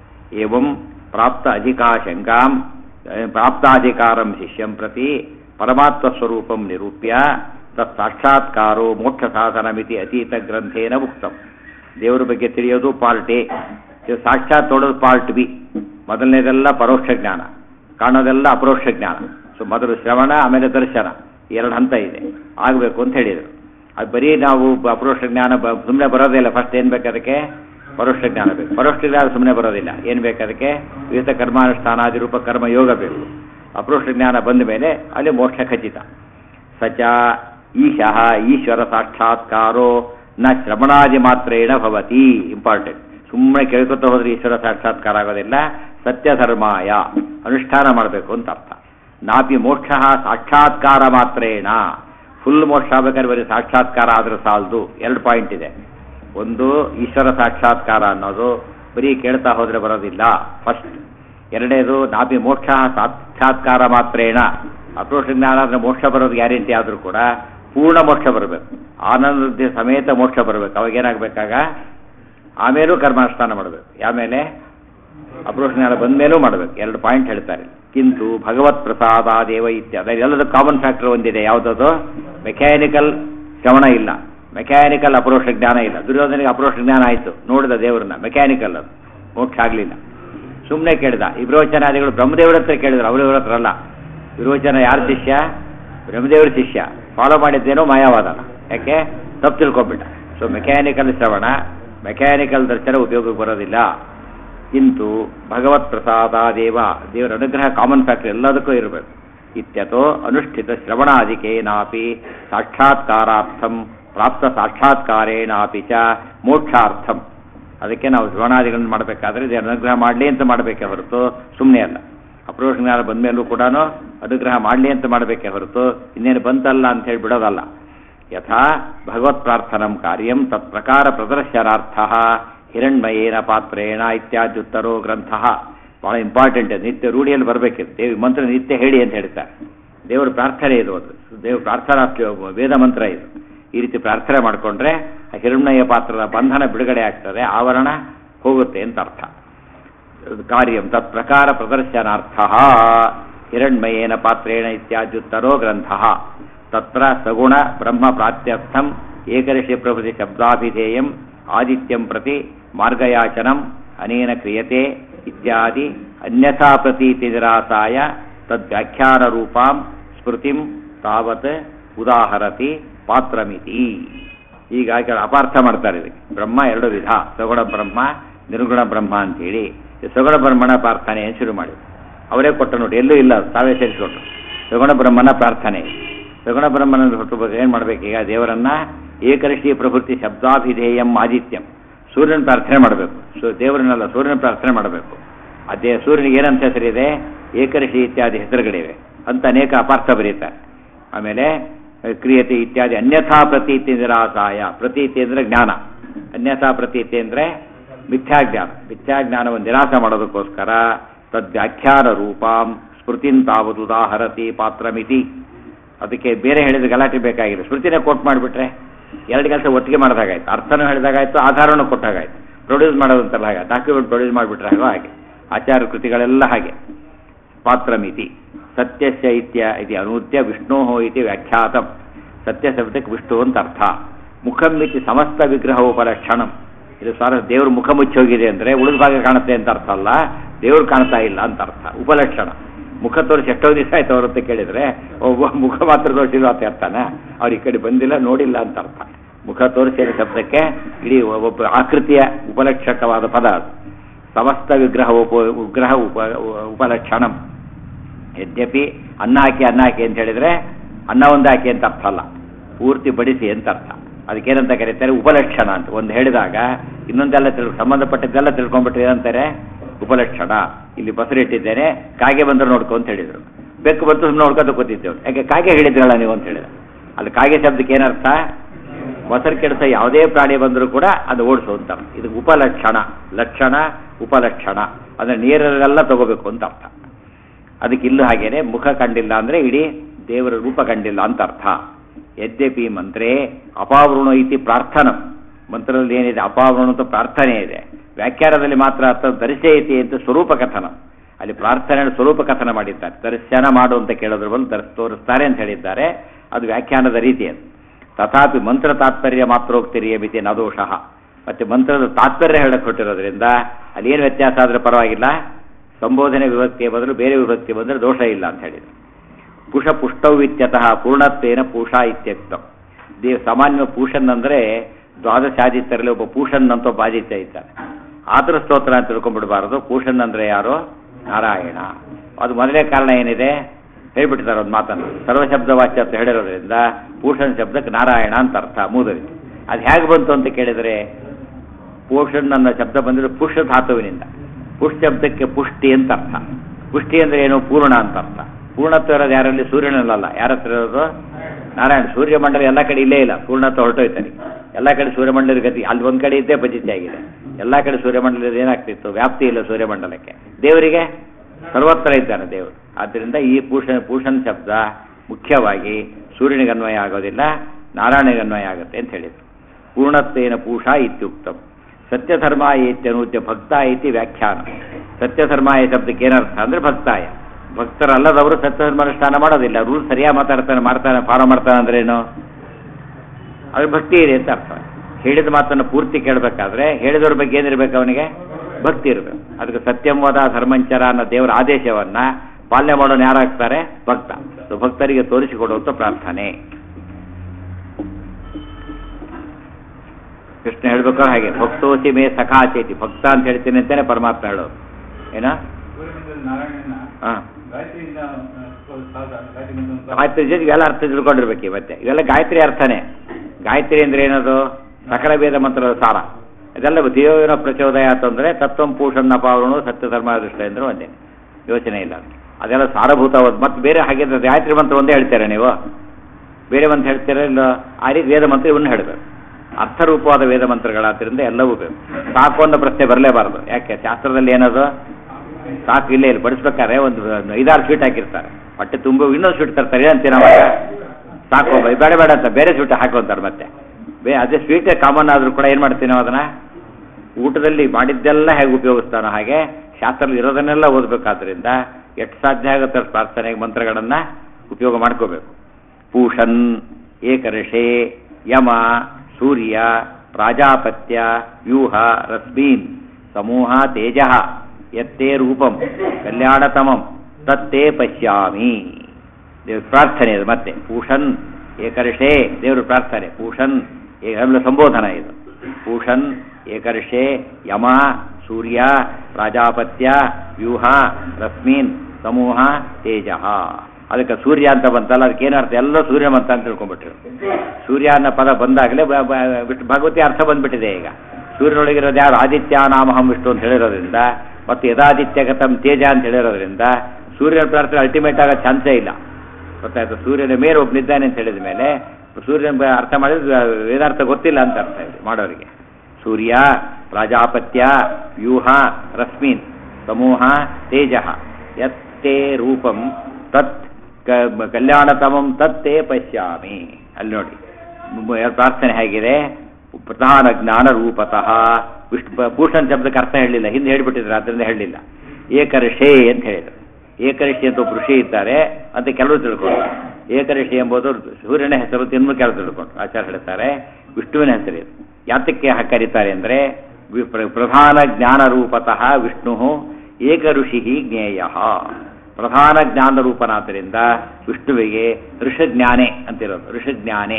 ಏವಂ ಪ್ರಾಪ್ತ ಅಧಿಕಾಶಂಕಾಂ ಪ್ರಾಪ್ತಾಧಿಕಾರಂ ಶಿಷ್ಯಂ ಪ್ರತಿ ಪರಮಾತ್ಮ ಸ್ವರೂಪಂ ನಿರೂಪ್ಯ ತತ್ ಸಾಕ್ಷಾತ್ಕಾರೋ ಮೋಕ್ಷ ಸಾಧನಮಿತಿ ಅತೀತ ಗ್ರಂಥೇನ ಉಕ್ತಂ ದೇವರ ಬಗ್ಗೆ ತಿಳಿಯೋದು ಪಾರ್ಟ್ ಎ ಇದು ಸಾಕ್ಷಾತ್ ನೋಡೋದು ಪಾರ್ಟ್ ಬಿ ಮೊದಲನೇದೆಲ್ಲ ಪರೋಕ್ಷ ಜ್ಞಾನ ಕಾಣೋದೆಲ್ಲ ಅಪರೋಕ್ಷ ಜ್ಞಾನ ಸೊ ಮೊದಲು ಶ್ರವಣ ಆಮೇಲೆ ದರ್ಶನ ಎರಡು ಹಂತ ಇದೆ ಆಗಬೇಕು ಅಂತ ಹೇಳಿದರು ಅದು ಬರೀ ನಾವು ಬ- ಅಪರೋಕ್ಷ ಜ್ಞಾನ ಬ ಸುಮ್ಮನೆ ಬರೋದಿಲ್ಲ ಫಸ್ಟ್ ಏನು ಬೇಕು ಅದಕ್ಕೆ ಪರೋಕ್ಷ ಜ್ಞಾನ ಬೇಕು ಪರೋಕ್ಷ ಜ್ಞಾನ ಸುಮ್ಮನೆ ಬರೋದಿಲ್ಲ ಏನು ಬೇಕು ಅದಕ್ಕೆ ವಿಹಿತ ಕರ್ಮಾನುಷ್ಠಾನಾದಿ ರೂಪ ಕರ್ಮ ಯೋಗ ಬೇಕು ಅಪರೋಕ್ಷ ಜ್ಞಾನ ಬಂದ ಮೇಲೆ ಅಲ್ಲಿ ಮೋಕ್ಷ ಖಚಿತ ಸಚ ಈಶಃ ಈಶ್ವರ ಸಾಕ್ಷಾತ್ಕಾರೋ ನ ಶ್ರವಣಾದಿ ಮಾತ್ರೇಣ ಭವತಿ ಇಂಪಾರ್ಟೆಂಟ್ ಸುಮ್ಮನೆ ಕೇಳ್ಕೊತ ಹೋದ್ರೆ ಈಶ್ವರ ಸಾಕ್ಷಾತ್ಕಾರ ಆಗೋದಿಲ್ಲ ಸತ್ಯಧರ್ಮಾಯ ಅನುಷ್ಠಾನ ಮಾಡಬೇಕು ಅಂತ ಅರ್ಥ ನಾಪಿ ಮೋಕ್ಷ ಸಾಕ್ಷಾತ್ಕಾರ ಮಾತ್ರೇಣ ಫುಲ್ ಮೋಕ್ಷ ಆಗ್ಬೇಕಾದ್ರೆ ಬರೀ ಸಾಕ್ಷಾತ್ಕಾರ ಆದ್ರೆ ಸಾಲದು ಎರಡು ಪಾಯಿಂಟ್ ಇದೆ ಒಂದು ಈಶ್ವರ ಸಾಕ್ಷಾತ್ಕಾರ ಅನ್ನೋದು ಬರೀ ಕೇಳ್ತಾ ಹೋದ್ರೆ ಬರೋದಿಲ್ಲ ಫಸ್ಟ್ ಎರಡನೇದು ನಾಪಿ ಮೋಕ್ಷ ಸಾಕ್ಷಾತ್ಕಾರ ಮಾತ್ರೇಣ ಅಪ್ರೋಕ್ಷ ಜ್ಞಾನ ಅಂದ್ರೆ ಮೋಕ್ಷ ಬರೋದು ಗ್ಯಾರಂಟಿ ಆದರೂ ಕೂಡ ಪೂರ್ಣ ಮೋಕ್ಷ ಬರಬೇಕು ಆನಂದ ಸಮೇತ ಮೋಕ್ಷ ಬರಬೇಕು ಅವಾಗ ಏನಾಗಬೇಕಾಗ ಆಮೇಲೂ ಕರ್ಮಾನುಷ್ಠಾನ ಮಾಡಬೇಕು ಆಮೇಲೆ ಅಪ್ರೋಕ್ಷ ಜ್ಞಾನ ಬಂದ ಮೇಲೂ ಮಾಡಬೇಕು ಎರಡು ಪಾಯಿಂಟ್ ಹೇಳ್ತಾರೆ ಕಿಂತು ಭಗವತ್ ಪ್ರಸಾದ ದೇವ ಇತ್ಯಾದಿ ಎಲ್ಲದೂ ಕಾಮನ್ ಫ್ಯಾಕ್ಟರ್ ಒಂದಿದೆ ಯಾವುದದು ಮೆಕ್ಯಾನಿಕಲ್ ಶ್ರವಣ ಇಲ್ಲ ಮೆಕ್ಯಾನಿಕಲ್ ಅಪರೋಕ್ಷ ಜ್ಞಾನ ಇಲ್ಲ ದುರ್ಯೋಧನಿಗೆ ಅಪರೋಕ್ಷ ಜ್ಞಾನ ಆಯಿತು ನೋಡಿದ ದೇವರನ್ನ ಮೆಕ್ಯಾನಿಕಲ್ ಅದು ಮೋಕ್ಷ ಆಗಲಿಲ್ಲ ಸುಮ್ಮನೆ ಕೇಳಿದ ಈ ವಿರೋಚನಾದಿಗಳು ಬ್ರಹ್ಮದೇವರ ಹತ್ರ ಕೇಳಿದ್ರು ಅವರಿವ್ರ ಹತ್ರ ಅಲ್ಲ ವಿರೋಚನ ಯಾರ ಶಿಷ್ಯ ಬ್ರಹ್ಮದೇವರ ಶಿಷ್ಯ ಫಾಲೋ ಮಾಡಿದ್ದೇನೋ ಮಾಯಾವಾದನ ಯಾಕೆ ತಪ್ಪು ತಿಳ್ಕೊಂಬಿಟ್ಟ ಸೊ ಮೆಕ್ಯಾನಿಕಲ್ ಶ್ರವಣ ಮೆಕ್ಯಾನಿಕಲ್ ದರ್ಶನ ಉಪಯೋಗಕ್ಕೆ ಬರೋದಿಲ್ಲ ಕಿಂತು ಭಗವತ್ ಪ್ರಸಾದ ದೇವ ದೇವರ ಅನುಗ್ರಹ ಕಾಮನ್ ಫ್ಯಾಕ್ಟರ್ ಎಲ್ಲದಕ್ಕೂ ಇರಬೇಕು ಇತ್ಯತೋ ಅನುಷ್ಠಿತ ಶ್ರವಣಾದಿಕೇನಾಪಿ ಸಾಕ್ಷಾತ್ಕಾರಾರ್ಥಂ ಪ್ರಾಪ್ತ ಸಾಕ್ಷಾತ್ಕಾರೇಣಾಪಿ ಚ ಮೋಕ್ಷಾರ್ಥಂ ಅದಕ್ಕೆ ನಾವು ಶ್ರವಣಾದಿಗಳನ್ನು ಮಾಡಬೇಕಾದ್ರೆ ದೇವರ ಅನುಗ್ರಹ ಮಾಡಲಿ ಅಂತ ಮಾಡಬೇಕೇ ಹೊರತು ಸುಮ್ಮನೆ ಅಲ್ಲ ಅಪ್ರೋಷ ಜ್ಞಾನ ಬಂದಮೇಲೂ ಕೂಡ ಅನುಗ್ರಹ ಮಾಡಲಿ ಅಂತ ಮಾಡಬೇಕೇ ಹೊರತು ಇನ್ನೇನು ಬಂತಲ್ಲ ಅಂತ ಹೇಳಿ ಬಿಡೋದಲ್ಲ ಯಥಾ ಭಗವತ್ ಪ್ರಾರ್ಥನಂ ಕಾರ್ಯಂ ತತ್ ಪ್ರಕಾರ ಪ್ರದರ್ಶನಾರ್ಥ ಹಿರಣ್ಮಯೇನ ಪಾತ್ರೇಣ ಇತ್ಯಾದ್ಯುತ್ತರೋ ಗ್ರಂಥ ಬಹಳ ಇಂಪಾರ್ಟೆಂಟ್ ನಿತ್ಯ ರೂಢಿಯಲ್ಲಿ ಬರಬೇಕಿತ್ತು ದೇವಿ ಮಂತ್ರ ನಿತ್ಯ ಹೇಳಿ ಅಂತ ಹೇಳ್ತಾರೆ ದೇವರ ಪ್ರಾರ್ಥನೆ ಇದು ಅದು ದೇವ್ರ ಪ್ರಾರ್ಥನಾ ಶ್ಲೋ- ವೇದ ಮಂತ್ರ ಇದು ಈ ರೀತಿ ಪ್ರಾರ್ಥನೆ ಮಾಡಿಕೊಂಡ್ರೆ ಆ ಹಿರಣ್ಮಯ ಪಾತ್ರದ ಬಂಧನ ಬಿಡುಗಡೆ ಆಗ್ತದೆ ಆವರಣ ಹೋಗುತ್ತೆ ಅಂತ ಅರ್ಥ ಕಾರ್ಯಂ ತತ್ ಪ್ರಕಾರ ಪ್ರದರ್ಶನಾರ್ಥ ಹಿರಣ್ಮಯೇನ ಪಾತ್ರೇಣ ಇತ್ಯಾದ್ಯುತ್ತರೋ ಗ್ರಂಥ ತತ್ರ ಸಗುಣ ಬ್ರಹ್ಮ ಪ್ರಾತ್ಯರ್ಥಂ ಏಕರ್ಷಿ ಪ್ರಭೃತಿ ಶಬ್ದಾಭಿಧೇಯಂ ಆದಿತ್ಯಂ ಪ್ರತಿ ಮಾರ್ಗಯಾಚನಂ ಅನೇನ ಕ್ರಿಯತೆ ಇತ್ಯಾದಿ ಅನ್ಯಥಾ ಪ್ರತೀತಿ ನಿರಾಸಾಯ ತದ್ವ್ಯಾಖ್ಯಾನ ರೂಪಾಂ ಸ್ಮೃತಿಂ ತಾವತ್ ಉದಾಹರತಿ ಪಾತ್ರಮಿತಿ ಈಗ ಕೆಲ ಅಪಾರ್ಥ ಮಾಡ್ತಾರೆ ಇದಕ್ಕೆ ಬ್ರಹ್ಮ ಎರಡು ವಿಧ ಸಗುಣ ಬ್ರಹ್ಮ ನಿರ್ಗುಣ ಬ್ರಹ್ಮ ಅಂತೇಳಿ ಈ ಸಗುಣ ಬ್ರಹ್ಮನ ಪ್ರಾರ್ಥನೆ ಶುರು ಮಾಡಿ ಅವರೇ ಕೊಟ್ಟ ನೋಡಿ ಎಲ್ಲೂ ಇಲ್ಲ ಅದು, ತಾವೇ ಸೇರಿಸ್ಕೊಟ್ರು ಸಗುಣ ಬ್ರಹ್ಮನ ಪ್ರಾರ್ಥನೆ ಸಗುಣ ಬ್ರಹ್ಮನ ಹೊಟ್ಟು ಏನು ಮಾಡ್ಬೇಕು ಈಗ ದೇವರನ್ನ ಏಕರಿಷಿ ಪ್ರಭೃತಿ ಶಬ್ದಾಭಿಧೇಯಂ ಆದಿತ್ಯಂ ಸೂರ್ಯನ ಪ್ರಾರ್ಥನೆ ಮಾಡಬೇಕು ಸೊ ದೇವರನ್ನೆಲ್ಲ ಸೂರ್ಯನ ಪ್ರಾರ್ಥನೆ ಮಾಡಬೇಕು ಅದೇ ಸೂರ್ಯನಿಗೆ ಏನಂತ ಹೆಸರಿದೆ ಏಕರಿಷಿ ಇತ್ಯಾದಿ ಹೆಸರುಗಳಿವೆ ಅಂತ ಅನೇಕ ಅಪಾರ್ಥ ಬರೀತಾರೆ ಆಮೇಲೆ ಅಹ್, ಕ್ರಿಯತೆ ಇತ್ಯಾದಿ ಅನ್ಯಥಾ ಪ್ರತೀತಿ ನಿರಾಸಾಯ ಪ್ರತೀತಿ ಅಂದರೆ ಜ್ಞಾನ ಅನ್ಯಥಾ ಪ್ರತೀತಿ ಅಂದರೆ ಮಿಥ್ಯಾಜ್ಞಾನ ಮಿಥ್ಯಾಜ್ಞಾನವನ್ನು ನಿರಾಸ ಮಾಡೋದಕ್ಕೋಸ್ಕರ ತದ್ವ್ಯಾಖ್ಯಾನ ರೂಪಾಂ ಸ್ಮೃತಿನ್ ತಾವದು ಉದಾಹರತಿ ಪಾತ್ರಮಿತಿ ಅದಕ್ಕೆ ಬೇರೆ ಹೇಳಿದ ಗಲಾಟೆ ಬೇಕಾಗಿಲ್ಲ ಸ್ಮೃತಿನೇ ಕೋಟ್ ಮಾಡಿಬಿಟ್ರೆ ಎರಡು ಕೆಲಸ ಒಟ್ಟಿಗೆ ಮಾಡಿದಾಗಾಯ್ತು ಅರ್ಥನೂ ಹೇಳಿದಾಗಾಯ್ತು ಆಧಾರನೂ ಕೊಟ್ಟಾಗಾಯ್ತು ಪ್ರೊಡ್ಯೂಸ್ ಮಾಡೋದಂತಲ್ಲ ಹಾಗೆ ಡಾಕ್ಯುಮೆಂಟ್ ಪ್ರೊಡ್ಯೂಸ್ ಮಾಡಿಬಿಟ್ರೆ ಹಾಗೋ ಹಾಗೆ ಆಚಾರ ಕೃತಿಗಳೆಲ್ಲ ಹಾಗೆ ಪಾತ್ರಮಿತಿ ಸತ್ಯಸ್ಯ ಇತ್ಯ ಇತಿ ಅನೂದ್ಯ ವಿಷ್ಣೋ ಇತಿ ವ್ಯಾಖ್ಯಾತಂ ಸತ್ಯ ಶಬ್ದಕ್ಕೆ ವಿಷ್ಣು ಅಂತ ಅರ್ಥ ಮುಖಂ ಇತಿ ಸಮಸ್ತ ವಿಗ್ರಹ ಉಪಲಕ್ಷಣಂ ಇದು ಸಾರ ದೇವ್ರ ಮುಖ ಮುಚ್ಚೋಗಿದೆ ಅಂದರೆ ಉಳಿದ ಭಾಗ ಕಾಣುತ್ತೆ ಅಂತ ಅರ್ಥ ಅಲ್ಲ ದೇವ್ರು ಕಾಣ್ತಾ ಇಲ್ಲ ಅಂತ ಅರ್ಥ ಉಪಲಕ್ಷಣ ಮುಖ ತೋರಿಸಿ ಎಷ್ಟೋ ದಿವಸ ಆಯ್ತು ಅವ್ರ ಅಂತ ಕೇಳಿದ್ರೆ ಒಬ್ಬ ಮುಖ ಮಾತ್ರ ತೋರಿಸಿಲ್ಲ ಅಂತ ಅರ್ಥನ ಅವ್ರು ಈ ಕಡೆ ಬಂದಿಲ್ಲ ನೋಡಿಲ್ಲ ಅಂತ ಅರ್ಥ ಮುಖ ತೋರಿಸಿ ಅನ್ನೋ ಶಬ್ದಕ್ಕೆ ಇಡೀ ಒಬ್ಬ ಆಕೃತಿಯ ಉಪಲಕ್ಷಕವಾದ ಪದ ಅದು ಸಮಸ್ತ ವಿಗ್ರಹ ಉಪ ವಿಗ್ರಹ ಉಪ ಉಪಲಕ್ಷಣಂ ಯದ್ಯಪಿ ಅನ್ನ ಹಾಕಿ ಅನ್ನ ಹಾಕಿ ಅಂತ ಹೇಳಿದ್ರೆ ಅನ್ನ ಒಂದು ಹಾಕಿ ಅಂತ ಅರ್ಥ ಅಲ್ಲ ಪೂರ್ತಿ ಬಡಿಸಿ ಅಂತ ಅರ್ಥ ಅದಕ್ಕೇನಂತ ಕರೀತಾರೆ ಉಪಲಕ್ಷಣ ಅಂತ ಒಂದು ಹೇಳಿದಾಗ ಇನ್ನೊಂದೆಲ್ಲ ತಿಳ್ ಸಂಬಂಧಪಟ್ಟಿದ್ದೆಲ್ಲ ತಿಳ್ಕೊಂಡ್ಬಿಟ್ರೆ ಏನಂತಾರೆ ಉಪಲಕ್ಷಣ ಇಲ್ಲಿ ಬಸರಿಟ್ಟಿದ್ದೇನೆ ಕಾಗೆ ಬಂದ್ರೆ ನೋಡ್ಕೊ ಅಂತ ಹೇಳಿದರು ಬೆಕ್ಕು ಬಂತು ಸುಮ್ಮನೆ ನೋಡ್ಕೊತ ಕೂತಿದ್ದೆವು ಯಾಕೆ ಕಾಗೆ ಹೇಳಿದ್ರಲ್ಲ ನೀವು ಅಂತ ಹೇಳಿದ ಅಲ್ಲಿ ಕಾಗೆ ಶಬ್ದಕ್ಕೆ ಏನರ್ಥ ಮೊಸರು ಕೆಡಿಸ ಯಾವುದೇ ಪ್ರಾಣಿ ಬಂದರೂ ಕೂಡ ಅದು ಓಡಿಸು ಅಂತ ಅರ್ಥ. ಇದು ಉಪಲಕ್ಷಣ ಲಕ್ಷಣ ಉಪಲಕ್ಷಣ ಅಂದ್ರೆ ನೀರಲ್ಲೆಲ್ಲ ತಗೋಬೇಕು ಅಂತ ಅರ್ಥ ಅದಕ್ಕೆ ಇಲ್ಲೂ ಹಾಗೇನೆ ಮುಖ ಕಂಡಿಲ್ಲ ಅಂದ್ರೆ ಇಡೀ ದೇವರ ರೂಪ ಕಂಡಿಲ್ಲ ಅಂತ ಅರ್ಥ ಯದ್ಯಪಿ ಮಂತ್ರೇ ಅಪಾವೃಣ ಇತಿ ಪ್ರಾರ್ಥನಂ ಮಂತ್ರದಲ್ಲಿ ಏನಿದೆ ಅಪಾವೃಣ ಅಂತ ಪ್ರಾರ್ಥನೆ ಇದೆ ವ್ಯಾಖ್ಯಾನದಲ್ಲಿ ಮಾತ್ರ ಅರ್ಥ ದರ್ಶಯತಿ ಅಂತ ಸ್ವರೂಪ ಕಥನ ಅಲ್ಲಿ ಪ್ರಾರ್ಥನೆ ಸ್ವರೂಪ ಕಥನ ಮಾಡಿದ್ದಾರೆ ದರ್ಶನ ಮಾಡು ಅಂತ ಕೇಳೋದ್ರ ಬದಲು ದರ್ಶ ತೋರಿಸ್ತಾರೆ ಅಂತ ಹೇಳಿದ್ದಾರೆ ಅದು ವ್ಯಾಖ್ಯಾನದ ರೀತಿ ಅದು ತಥಾಪಿ ಮಂತ್ರ ತಾತ್ಪರ್ಯ ಮಾತ್ರೋಕ್ತಿರಿಯ ಮಿತಿ ನದೋಷಃ ಮತ್ತೆ ಮಂತ್ರದ ತಾತ್ಪರ್ಯ ಹೇಳಕ್ ಹೊಟ್ಟಿರೋದ್ರಿಂದ ಅಲ್ಲಿ ಏನು ವ್ಯತ್ಯಾಸ ಆದ್ರೆ ಪರವಾಗಿಲ್ಲ ಸಂಬೋಧನೆ ವಿಭಕ್ತಿಯ ಬದಲು ಬೇರೆ ವಿಭಕ್ತಿ ಬಂದರೆ ದೋಷ ಇಲ್ಲ ಅಂತ ಹೇಳಿದ್ರು ಪುಷ ಪುಷ್ಟವಿತ್ಯತಃ ಪೂರ್ಣತ್ವೇನ ಪೂಷ ಇತ್ಯಕ್ತಂ ದೇವ್ ಸಾಮಾನ್ಯ ಪೂಷನ್ ಅಂದ್ರೆ ದ್ವಾದಶಾದಿತ್ಯರಲ್ಲಿ ಒಬ್ಬ ಪೂಷನ್ ಅಂತ ಒಬ್ಬ ಆದಿತ್ಯ ಇದ್ದಾನೆ ಆತರ ಸ್ತೋತ್ರ ಅಂತ ತಿಳ್ಕೊಂಡ್ಬಿಡಬಾರದು ಪೂಷನ್ ಅಂದ್ರೆ ಯಾರು ನಾರಾಯಣ ಅದು ಮೊದಲೇ ಕಾರಣ ಏನಿದೆ ಹೇಳ್ಬಿಟ್ಟಿದ್ದಾರೆ ಒಂದು ಮಾತನ್ನು ಸರ್ವಶಬ್ದ ವಾಚ್ಯ ಅಂತ ಹೇಳಿರೋದ್ರಿಂದ ಪೂಷನ್ ಶಬ್ದಕ್ಕೆ ನಾರಾಯಣ ಅಂತ ಅರ್ಥ ಮೂದರಿ ಅದು ಹೇಗೆ ಬಂತು ಅಂತ ಕೇಳಿದರೆ ಪೋಷಣ್ ಅನ್ನೋ ಶಬ್ದ ಬಂದಿರೋ ಪುಷ ಧಾತುವಿನಿಂದ ಪುಷ್ ಶಬ್ದಕ್ಕೆ ಪುಷ್ಟಿ ಅಂತ ಅರ್ಥ ಪುಷ್ಟಿ ಅಂದ್ರೆ ಏನು ಪೂರ್ಣ ಅಂತ ಅರ್ಥ ಪೂರ್ಣತ್ವ ಇರೋದು ಯಾರಲ್ಲಿ ಸೂರ್ಯನಲ್ಲ ಯಾರ ಹತ್ರ ಇರೋದು ನಾರಾಯಣ ಸೂರ್ಯಮಂಡಲ ಎಲ್ಲ ಕಡೆ ಇಲ್ಲೇ ಇಲ್ಲ ಪೂರ್ಣತ್ವ ಹೊರಟೋಯ್ತಾನೆ ಎಲ್ಲ ಕಡೆ ಸೂರ್ಯಮಂಡಲದ ಗತಿ ಅಲ್ಲಿ ಒಂದ್ ಕಡೆ ಇದ್ದೇ ಪಚಿತಿ ಆಗಿದೆ ಎಲ್ಲ ಕಡೆ ಸೂರ್ಯಮಂಡಲದ ಏನಾಗ್ತಿತ್ತು ವ್ಯಾಪ್ತಿ ಇಲ್ಲ ಸೂರ್ಯಮಂಡಲಕ್ಕೆ ದೇವರಿಗೆ ಸರ್ವತ್ರ ಇದ್ದಾನೆ ದೇವರು ಆದ್ದರಿಂದ ಈ ಪೂಷಣ್ ಪೂಷಣ್ ಶಬ್ದ ಮುಖ್ಯವಾಗಿ ಸೂರ್ಯನಿಗೆ ಅನ್ವಯ ಆಗೋದಿಲ್ಲ ನಾರಾಯಣಿಗೆ ಅನ್ವಯ ಆಗುತ್ತೆ ಅಂತ ಹೇಳಿದ್ರು ಪೂರ್ಣತ್ವೇನ ಪೂಷ ಇತ್ಯುಕ್ತಂ ಸತ್ಯಧರ್ಮ ಇತ್ಯನೂದ್ಯ ಭಕ್ತ ಇತಿ ವ್ಯಾಖ್ಯಾನ ಸತ್ಯಧರ್ಮಾಯ ಶಬ್ದಕ್ಕೆ ಏನರ್ಥ ಅಂದ್ರೆ ಭಕ್ತಾಯ ಭಕ್ತರಲ್ಲದವರು ಸತ್ಯಧರ್ಮ ಅನುಷ್ಠಾನ ಮಾಡೋದಿಲ್ಲ ರೂಲ್ ಸರಿಯಾಗಿ ಮಾತಾಡ್ತಾನೆ ಮಾಡ್ತಾನೆ ಫಾಲೋ ಮಾಡ್ತಾನೆ ಅಂದ್ರೆ ಏನು ಅದ್ರ ಭಕ್ತಿ ಇದೆ ಅಂತ ಅರ್ಥ ಹೇಳಿದ ಮಾತನ್ನು ಪೂರ್ತಿ ಕೇಳಬೇಕಾದ್ರೆ ಹೇಳಿದವ್ರ ಬಗ್ಗೆ ಏನಿರ್ಬೇಕು ಅವನಿಗೆ ಭಕ್ತಿ ಇರಬೇಕು ಅದಕ್ಕೆ ಸತ್ಯಂವದ ಧರ್ಮಂಚರ ಅನ್ನೋ ದೇವರ ಆದೇಶವನ್ನ ಪಾಲನೆ ಮಾಡೋನು ಯಾರಾಗ್ತಾರೆ ಭಕ್ತ ಸೊ ಭಕ್ತರಿಗೆ ತೋರಿಸಿಕೊಡುವಂತ ಪ್ರಾರ್ಥನೆ ಕೃಷ್ಣ ಹೇಳ್ಬೇಕಾದ್ರೆ ಹಾಗೆ ಭಕ್ತೋಸಿ ಮೇ ಸಖಾಚೇತಿ ಭಕ್ತ ಅಂತ ಹೇಳ್ತೀನಿ ಅಂತಾನೆ ಪರಮಾತ್ಮ ಹೇಳೋದು ಏನ ಸೂರ್ಯನಿಂದ ನಾರಾಯಣನ ಹಾ ಗಾಯತ್ರಿಯಿಂದ ಆ, ಸಾಧ ಗಾಯತ್ರಿಯಿಂದ ಒಂದು ಗಾಯತ್ರಿ ಜೊತೆ ಇವೆಲ್ಲ ಅರ್ಥ ತಿಳ್ಕೊಂಡಿರ್ಬೇಕು ಈ ಮತ್ತೆ ಇವೆಲ್ಲ ಗಾಯತ್ರಿ ಅರ್ಥನೇ ಗಾಯತ್ರಿ ಅಂದ್ರೆ ಏನದು ಸಕಲ ವೇದ ಮಂತ್ರದ ಸಾರ ಇದೆಲ್ಲ ದೇವನ ಪ್ರಚೋದಯ ಅಂತಂದ್ರೆ ತತ್ವಂ ಪೂಷಣ ಪಾವನು ಸತ್ಯ ಧರ್ಮ ದೃಷ್ಟ ಅಂದ್ರೆ ಒಂದೇ ಯೋಚನೆ ಇಲ್ಲ ಅದೆಲ್ಲ ಸಾರಭೂತವಾದ ಮತ್ತೆ ಬೇರೆ ಹಾಗೆ ಗಾಯತ್ರಿ ಮಂತ್ರ ಒಂದೇ ಹೇಳ್ತೀರಾ ನೀವು ಬೇರೆ ಮಂತ್ರ ಹೇಳ್ತೀರಾ ಇಲ್ಲ ಆ ರೀತಿ ವೇದ ಮಂತ್ರ ಇವನ್ನ ಹೇಳ್ಬೇಕು ಅರ್ಥರೂಪವಾದ ವೇದ ಮಂತ್ರಗಳಾದ್ರಿಂದ ಎಲ್ಲವೂ ಬೇಕು ಸಾಕು ಅನ್ನೋ ಪ್ರಶ್ನೆ ಬರಲೇಬಾರದು ಯಾಕೆ ಶಾಸ್ತ್ರದಲ್ಲಿ ಏನದು ಸಾಕು ಇಲ್ಲೇ ಇಲ್ಲಿ ಬಡಿಸ್ಬೇಕಾದ್ರೆ ಒಂದು ಒಂದು ಐದಾರು ಸ್ವೀಟ್ ಹಾಕಿರ್ತಾರೆ ಹೊಟ್ಟೆ ತುಂಬ ಇನ್ನೊಂದು ಸ್ವೀಟ್ ತರ್ತಾರೆ ಅಂತೀವಿ ನಾವಾಗ ಸಾಕು ಬೈ- ಬೇಡ ಬೇಡ ಅಂತ ಬೇರೆ ಸ್ವೀಟ್ ಹಾಕೊಂತಾರೆ ಮತ್ತೆ ಬೇ ಅದೇ ಸ್ವೀಟೇ ಕಾಮನ್ ಆದರೂ ಕೂಡ ಏನು ಮಾಡ್ತೀವಿ ನಾವು ಅದನ್ನ ಊಟದಲ್ಲಿ ಮಾಡಿದ್ದೆಲ್ಲ ಹೇಗೆ ಉಪಯೋಗಿಸ್ತಾನೋ ಹಾಗೆ ಶಾಸ್ತ್ರದಲ್ಲಿ ಇರೋದನ್ನೆಲ್ಲ ಓದಬೇಕಾದ್ರಿಂದ ಎಷ್ಟು ಸಾಧ್ಯ ಆಗುತ್ತೆ ಅಷ್ಟು ಪ್ರಾರ್ಥನೆಗೆ ಮಂತ್ರಗಳನ್ನು ಉಪಯೋಗ ಮಾಡ್ಕೋಬೇಕು ಪೂಷನ್ ಏಕರ್ಷೆ ಯಮ ಸೂರ್ಯ ಪ್ರಾಜಾಪತ್ಯ ವ್ಯೂಹ ರಶ್ಮೀನ್ ಸಮೂಹ ತೇಜ ಯತ್ತೇ ರೂಪಂ ಕಲ್ಯಾಣತಮಂ ತತ್ತೇ ಪಶ್ಯಾಮಿ ದೇವ್ರ ಪ್ರಾರ್ಥನೆ ಇದು ಮತ್ತೆ ಪೂಷನ್ ಏಕರ್ಷೆ ದೇವ್ರ ಪ್ರಾರ್ಥನೆ ಪೂಷನ್ ಏಕಲ್ಲ ಸಂಬೋಧನ ಇದು ಪೂಷನ್ ಏಕರ್ಷೆ ಯಮ ಸೂರ್ಯ ಪ್ರಾಜಾಪತ್ಯ ವ್ಯೂಹ ರಶ್ಮೀನ್ ಸಮೂಹ ತೇಜ ಅದಕ್ಕೆ ಸೂರ್ಯ ಅಂತ ಬಂತಲ್ಲ ಅದಕ್ಕೆ ಏನರ್ಥ ಎಲ್ಲ ಸೂರ್ಯಮಂತ ಅಂತ ತಿಳ್ಕೊಂಡ್ಬಿಟ್ರು ಸೂರ್ಯ ಅನ್ನೋ ಪದ ಬಂದಾಗಲೇ ಬ- ಬ- ವಿಷ್ಣು ಭಗವತಿ ಅರ್ಥ ಬಂದ್ಬಿಟ್ಟಿದೆ ಈಗ ಸೂರ್ಯನೊಳಗಿರೋದು ಯಾರು ಆದಿತ್ಯ ನಾಮಹಂ ವಿಷ್ಣು ಅಂತ ಹೇಳಿರೋದ್ರಿಂದ ಮತ್ತು ಯದಾದಿತ್ಯಗತಂ ತೇಜ ಅಂತ ಹೇಳಿರೋದ್ರಿಂದ ಸೂರ್ಯನ ಪ್ರಾರ್ಥನೆ ಅಲ್ಟಿಮೇಟ್ ಆಗೋ ಚಾನ್ಸೇ ಇಲ್ಲ ಗೊತ್ತಾಯ್ತು ಸೂರ್ಯನ ಮೇಲೆ ಒಬ್ಬನಿದ್ದಾನೆ ಅಂತ ಹೇಳಿದ ಮೇಲೆ ಸೂರ್ಯನ ಬ- ಅರ್ಥ ಮಾಡಿದ್ರೆ ವೇದಾರ್ಥ ಗೊತ್ತಿಲ್ಲ ಅಂತ ಅರ್ಥ ಇದೆ ಮಾಡೋರಿಗೆ ಸೂರ್ಯ ಪ್ರಾಜಾಪತ್ಯ ವ್ಯೂಹ ರಶ್ಮೀನ್ ಸಮೂಹ ತೇಜ ಯತ್ತೇ ರೂಪಂ ತತ್ ಕ- ಕಲ್ಯಾಣತಮಂ ತತ್ತೇ ಪಶ್ಯಾಮಿ ಅಲ್ಲಿ ನೋಡಿ ಮ- ಪ್ರಾರ್ಥನೆ ಹೇಗಿದೆ ಪ್ರಧಾನ ಜ್ಞಾನ ರೂಪತಃ ವಿಷ್ಣು ಭೂಷಣ್ ಶಬ್ದಕ್ಕೆ ಅರ್ಥ ಹೇಳಲಿಲ್ಲ ಹಿಂದೆ ಹೇಳಿಬಿಟ್ಟಿದ್ರು ಅದರಿಂದ ಹೇಳಲಿಲ್ಲ ಏಕರ್ಷೇ ಅಂತ ಹೇಳಿದರು ಏಕರಿಷಿ ಅಂತ ಒಬ್ಬ ಋಷಿ ಇದ್ದಾರೆ ಅಂತ ಕೆಲವರು ತಿಳ್ಕೊಂಡ್ರು ಏಕರಿಷಿ ಎಂಬುದು ಸೂರ್ಯನ ಹೆಸರು ತಿನ್ನು ಕೆಲವು ತಿಳ್ಕೊಂಡ್ರು ಆಚಾರ್ಯ ಹೇಳ್ತಾರೆ ವಿಷ್ಣುವಿನ ಹೆಸರು ಇದು ಯಾತಕ್ಕೆ ಹಾಗೆ ಕರೀತಾರೆ ಅಂದರೆ ವಿ- ಪ್ರ- ಪ್ರಧಾನ ಜ್ಞಾನ ರೂಪತಃ ವಿಷ್ಣು ಏಕ ಋಷಿ ಜ್ಞೇಯ ಪ್ರಧಾನ ಜ್ಞಾನ ರೂಪನಾದ್ದರಿಂದ ವಿಷ್ಣುವಿಗೆ ಋಷಜ್ಞಾನೆ ಅಂತಿರೋದು ಋಷಜ್ಞಾನೆ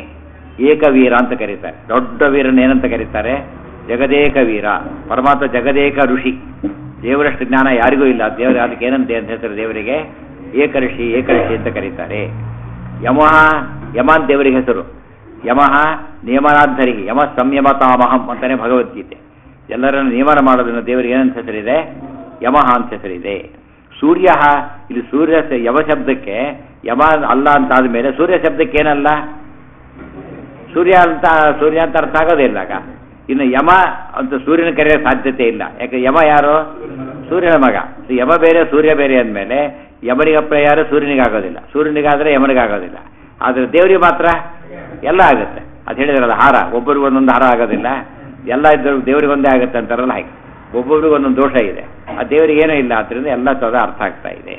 ಏಕವೀರ ಅಂತ ಕರೀತಾರೆ ದೊಡ್ಡ ವೀರನ ಏನಂತ ಕರೀತಾರೆ ಜಗದೇಕ ವೀರ ಪರಮಾತ್ಮ ಜಗದೇಕ ಋಷಿ ದೇವರಷ್ಟು ಜ್ಞಾನ ಯಾರಿಗೂ ಇಲ್ಲ ದೇವರ ಅದಕ್ಕೆ ಏನಂತೆ ಅಂತ ಹೇಳ್ತಾರೆ ದೇವರಿಗೆ ಏಕಋಷಿ ಏಕಋಷಿ ಅಂತ ಕರೀತಾರೆ ಯಮ ಯಮ ಅಂತ ದೇವರಿಗೆ ಹೆಸರು ಯಮಃ ನಿಯಮನಾಧರಿ ಯಮ ಸಂಯಮತಾಮಹಂ ಅಂತಾನೆ ಭಗವದ್ಗೀತೆ ಎಲ್ಲರನ್ನು ನಿಯಮನ ಮಾಡೋದನ್ನು ದೇವರಿಗೆ ಏನಂತ ಹೆಸರಿದೆ ಯಮಃ ಅಂತ ಹೆಸರಿದೆ ಸೂರ್ಯ ಇಲ್ಲಿ ಸೂರ್ಯ ಸ- ಯಮ ಶಬ್ದಕ್ಕೆ ಯಮ ಅಲ್ಲ ಅಂತಾದ ಮೇಲೆ ಸೂರ್ಯ ಶಬ್ದಕ್ಕೆ ಏನಲ್ಲ ಸೂರ್ಯ ಅಂತ ಸೂರ್ಯ ಅಂತ ಅರ್ಥ ಆಗೋದೇ ಇಲ್ಲ ಆಗ ಇನ್ನು ಯಮ ಅಂತ ಸೂರ್ಯನ ಕರೆಯೋ ಸಾಧ್ಯತೆ ಇಲ್ಲ ಯಾಕೆ ಯಮ ಯಾರು ಸೂರ್ಯನ ಮಗ ಸೊ ಯಮ ಬೇರೆ ಸೂರ್ಯ ಬೇರೆ ಅಂದಮೇಲೆ ಯಮನಿಗೆ ಅಪ್ಲೈ ಯಾರು ಸೂರ್ಯನಿಗೆ ಆಗೋದಿಲ್ಲ ಸೂರ್ಯನಿಗಾದ್ರೆ ಯಮನಿಗೆ ಆಗೋದಿಲ್ಲ ಆದರೆ ದೇವರಿಗೆ ಮಾತ್ರ ಎಲ್ಲ ಆಗುತ್ತೆ ಅದು ಹೇಳಿದ್ರಲ್ಲ ಹಾರ ಒಬ್ಬರಿಗೆ ಒಂದೊಂದು ಹಾರ ಆಗೋದಿಲ್ಲ ಎಲ್ಲ ಇದ್ದರೂ ದೇವರಿಗೆ ಒಂದೇ ಆಗುತ್ತೆ ಅಂತಾರಲ್ಲ ಹಾಗೆ ಒಬ್ಬೊಬ್ರಿಗೆ ಒಂದೊಂದು ದೋಷ ಇದೆ ಆ ದೇವರಿಗೆ ಏನೂ ಇಲ್ಲ ಆದ್ದರಿಂದ ಎಲ್ಲ ತದ ಅರ್ಥ ಆಗ್ತಾ ಇದೆ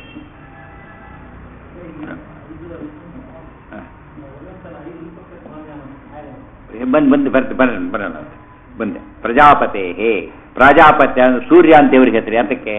ಹ. ಬಂದು ಬಂದು ಬರ್ತೆ ಬರೋಣ ಬರೋಣ ಬಂದೆ ಪ್ರಜಾಪತೆ ಹೇ ಪ್ರಜಾಪತ್ಯ ಅಂದ್ರೆ ಸೂರ್ಯ ಅಂತ ದೇವರಿಗೆ ಹೆಸರು ಯಾತಕ್ಕೆ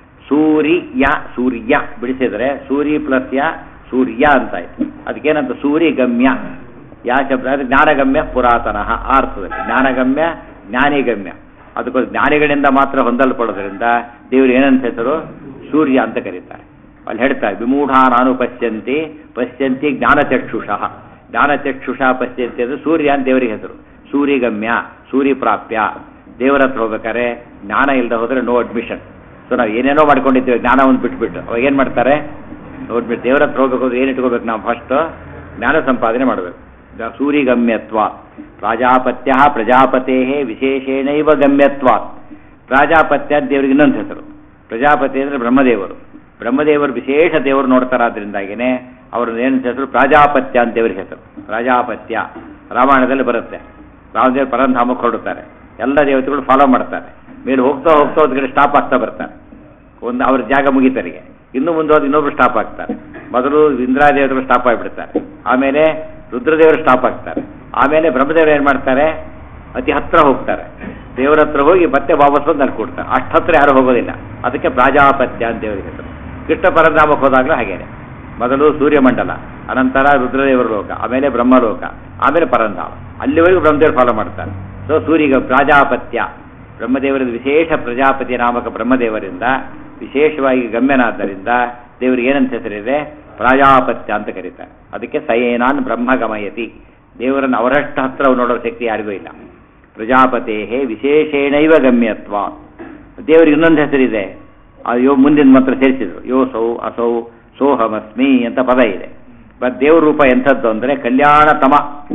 ಸೂರ್ಯ ಸೂರ್ಯ ಬಿಡಿಸಿದ್ರೆ ಸೂರ್ಯ ಪ್ಲಸ್ ಯ ಸೂರ್ಯ ಅಂತ ಆಯ್ತು ಅದಕ್ಕೇನಂತ ಸೂರ್ಯ ಗಮ್ಯ ಯಾ ಶಬ್ದ ಅದು ಜ್ಞಾನಗಮ್ಯ ಪುರಾತನಃ ಆ ಅರ್ಥದಲ್ಲಿ ಜ್ಞಾನಗಮ್ಯ ಜ್ಞಾನಿಗಮ್ಯ ಅದಕ್ಕೋಸ್ಕರ ಜ್ಞಾನಿಗಳಿಂದ ಮಾತ್ರ ಹೊಂದಲ್ಪಡೋದ್ರಿಂದ ದೇವರು ಏನಂತ ಹೆಸರು ಸೂರ್ಯ ಅಂತ ಕರೀತಾರೆ ಅಲ್ಲಿ ಹೇಳ್ತಾರೆ ವಿಮೂಢ ನಾನು ಪಶ್ಯಂತಿ ಪಶ್ಯಂತಿ ಜ್ಞಾನಚಕ್ಷುಷಃ ಜ್ಞಾನಚಕ್ಷುಷ ಪಶ್ಯಂತಿ ಅಂದ್ರೆ ಸೂರ್ಯ ಅಂತ ದೇವರಿಗೆ ಹೆಸರು ಸೂರ್ಯಗಮ್ಯ ಸೂರ್ಯ ಪ್ರಾಪ್ಯ ದೇವರ ಹತ್ರ ಹೋಗ್ಬೇಕಾದ್ರೆ ಜ್ಞಾನ ಇಲ್ಲದೆ ಹೋದ್ರೆ ನೋ ಅಡ್ಮಿಷನ್ ಸೊ ನಾವು ಏನೇನೋ ಮಾಡ್ಕೊಂಡಿದ್ದೀವಿ ಜ್ಞಾನವನ್ನು ಬಿಟ್ಬಿಟ್ಟು ಅವಾಗ ಏನು ಮಾಡ್ತಾರೆ ನೋಡ್ಬಿಟ್ಟು ದೇವರ ಹತ್ರ ಹೋಗ್ಬೇಕು ಅಂದ್ರೆ ಏನು ಇಟ್ಕೋಬೇಕು ನಾವು ಫಸ್ಟ್ ಜ್ಞಾನ ಸಂಪಾದನೆ ಮಾಡಬೇಕು ಸೂರ್ಯಗಮ್ಯತ್ವ ಪ್ರಾಜಾಪತ್ಯ ಪ್ರಜಾಪತೆ ವಿಶೇಷೇಣೈವ ಗಮ್ಯತ್ವ ಪ್ರಾಜಾಪತ್ಯ ಅಂತ ದೇವರಿಗೆ ಇನ್ನೊಂದು ಹೆಸರು ಪ್ರಜಾಪತಿ ಅಂದರೆ ಬ್ರಹ್ಮದೇವರು ಬ್ರಹ್ಮದೇವರು ವಿಶೇಷ ದೇವರು ನೋಡ್ತಾರಾದ್ರಿಂದಾಗಿನೇ ಅವ್ರನ್ನ ಏನು ಹೆಸರು ಪ್ರಾಜಾಪತ್ಯ ಅಂತ ದೇವರಿಗೆ ಹೆಸರು ಪ್ರಾಜಾಪತ್ಯ ರಾಮಾಯಣದಲ್ಲಿ ಬರುತ್ತೆ ರಾಮದೇವರು ಪರಂಧಾಮಕ್ಕೆ ಹೊರಡುತ್ತಾರೆ ಎಲ್ಲ ದೇವತೆಗಳು ಫಾಲೋ ಮಾಡ್ತಾರೆ ಮೇಲೆ ಹೋಗ್ತಾ ಹೋಗ್ತಾ ಒಂದು ಕಡೆ ಸ್ಟಾಪ್ ಆಗ್ತಾ ಬರ್ತಾರೆ ಒಂದು ಅವ್ರ ಜಾಗ ಮುಗಿತರಿಗೆ ಇನ್ನು ಮುಂದೆ ಹೋದ ಇನ್ನೊಬ್ರು ಸ್ಟಾಪ್ ಆಗ್ತಾರೆ ಮೊದಲು ಇಂದ್ರಾದೇವರು ಸ್ಟಾಪ್ ಆಗಿಬಿಡ್ತಾರೆ ಆಮೇಲೆ ರುದ್ರದೇವರು ಸ್ಟಾಪ್ ಆಗ್ತಾರೆ ಆಮೇಲೆ ಬ್ರಹ್ಮದೇವರು ಏನು ಮಾಡ್ತಾರೆ ಅತಿ ಹತ್ರ ಹೋಗ್ತಾರೆ ದೇವರ ಹತ್ರ ಹೋಗಿ ಮತ್ತೆ ವಾಪಸ್ ಬಂದು ಅಲ್ಲಿ ಕೊಡ್ತಾರೆ ಅಷ್ಟು ಹತ್ರ ಯಾರು ಹೋಗೋದಿಲ್ಲ ಅದಕ್ಕೆ ಪ್ರಾಜಾಪತ್ಯ ಅಂತ ದೇವರಿಗೆ ಹೆಸರು ಕೃಷ್ಣ ಪರಧಾಮಕ್ಕೆ ಹೋದಾಗಲೂ ಹಾಗೇನೆ ಮೊದಲು ಸೂರ್ಯಮಂಡಲ ಅನಂತರ ರುದ್ರದೇವರ ಲೋಕ ಆಮೇಲೆ ಬ್ರಹ್ಮಲೋಕ ಆಮೇಲೆ ಪರಂಧಾಮ ಅಲ್ಲಿವರೆಗೂ ಬ್ರಹ್ಮದೇವರು ಫಾಲೋ ಮಾಡ್ತಾರೆ ಸೊ ಸೂರ್ಯ ಪ್ರಾಜಾಪತ್ಯ ಬ್ರಹ್ಮದೇವರದ ವಿಶೇಷ ಪ್ರಜಾಪತಿ ನಾಮಕ ಬ್ರಹ್ಮದೇವರಿಂದ ವಿಶೇಷವಾಗಿ ಗಮ್ಯನಾದ್ದರಿಂದ ದೇವರಿಗೆ ಏನಂತ ಹೆಸರಿದೆ ಪ್ರಾಜಾಪತ್ಯ ಅಂತ ಕರೀತಾರೆ ಅದಕ್ಕೆ ಸಯೇನಾನ್ ಬ್ರಹ್ಮ ಗಮಯತಿ ದೇವರನ್ನು ಅವರಷ್ಟು ಹತ್ರ ನೋಡೋ ಶಕ್ತಿ ಯಾರಿಗೂ ಇಲ್ಲ ಪ್ರಜಾಪತೆ ವಿಶೇಷೇಣೈವ ಗಮ್ಯತ್ವ ದೇವರಿಗೆ ಇನ್ನೊಂದು ಹೆಸರಿದೆ ಆ ಯೋ ಮುಂದಿನ ಮಂತ್ರ ಸೇರಿಸಿದ್ರು ಯೋ ಸೌ ಅಸೌ ಸೋಹಮಸ್ಮಿ ಅಂತ ಪದ ಇದೆ ಬಟ್ ದೇವ್ರ ರೂಪ ಎಂಥದ್ದು ಅಂದರೆ ಕಲ್ಯಾಣತಮ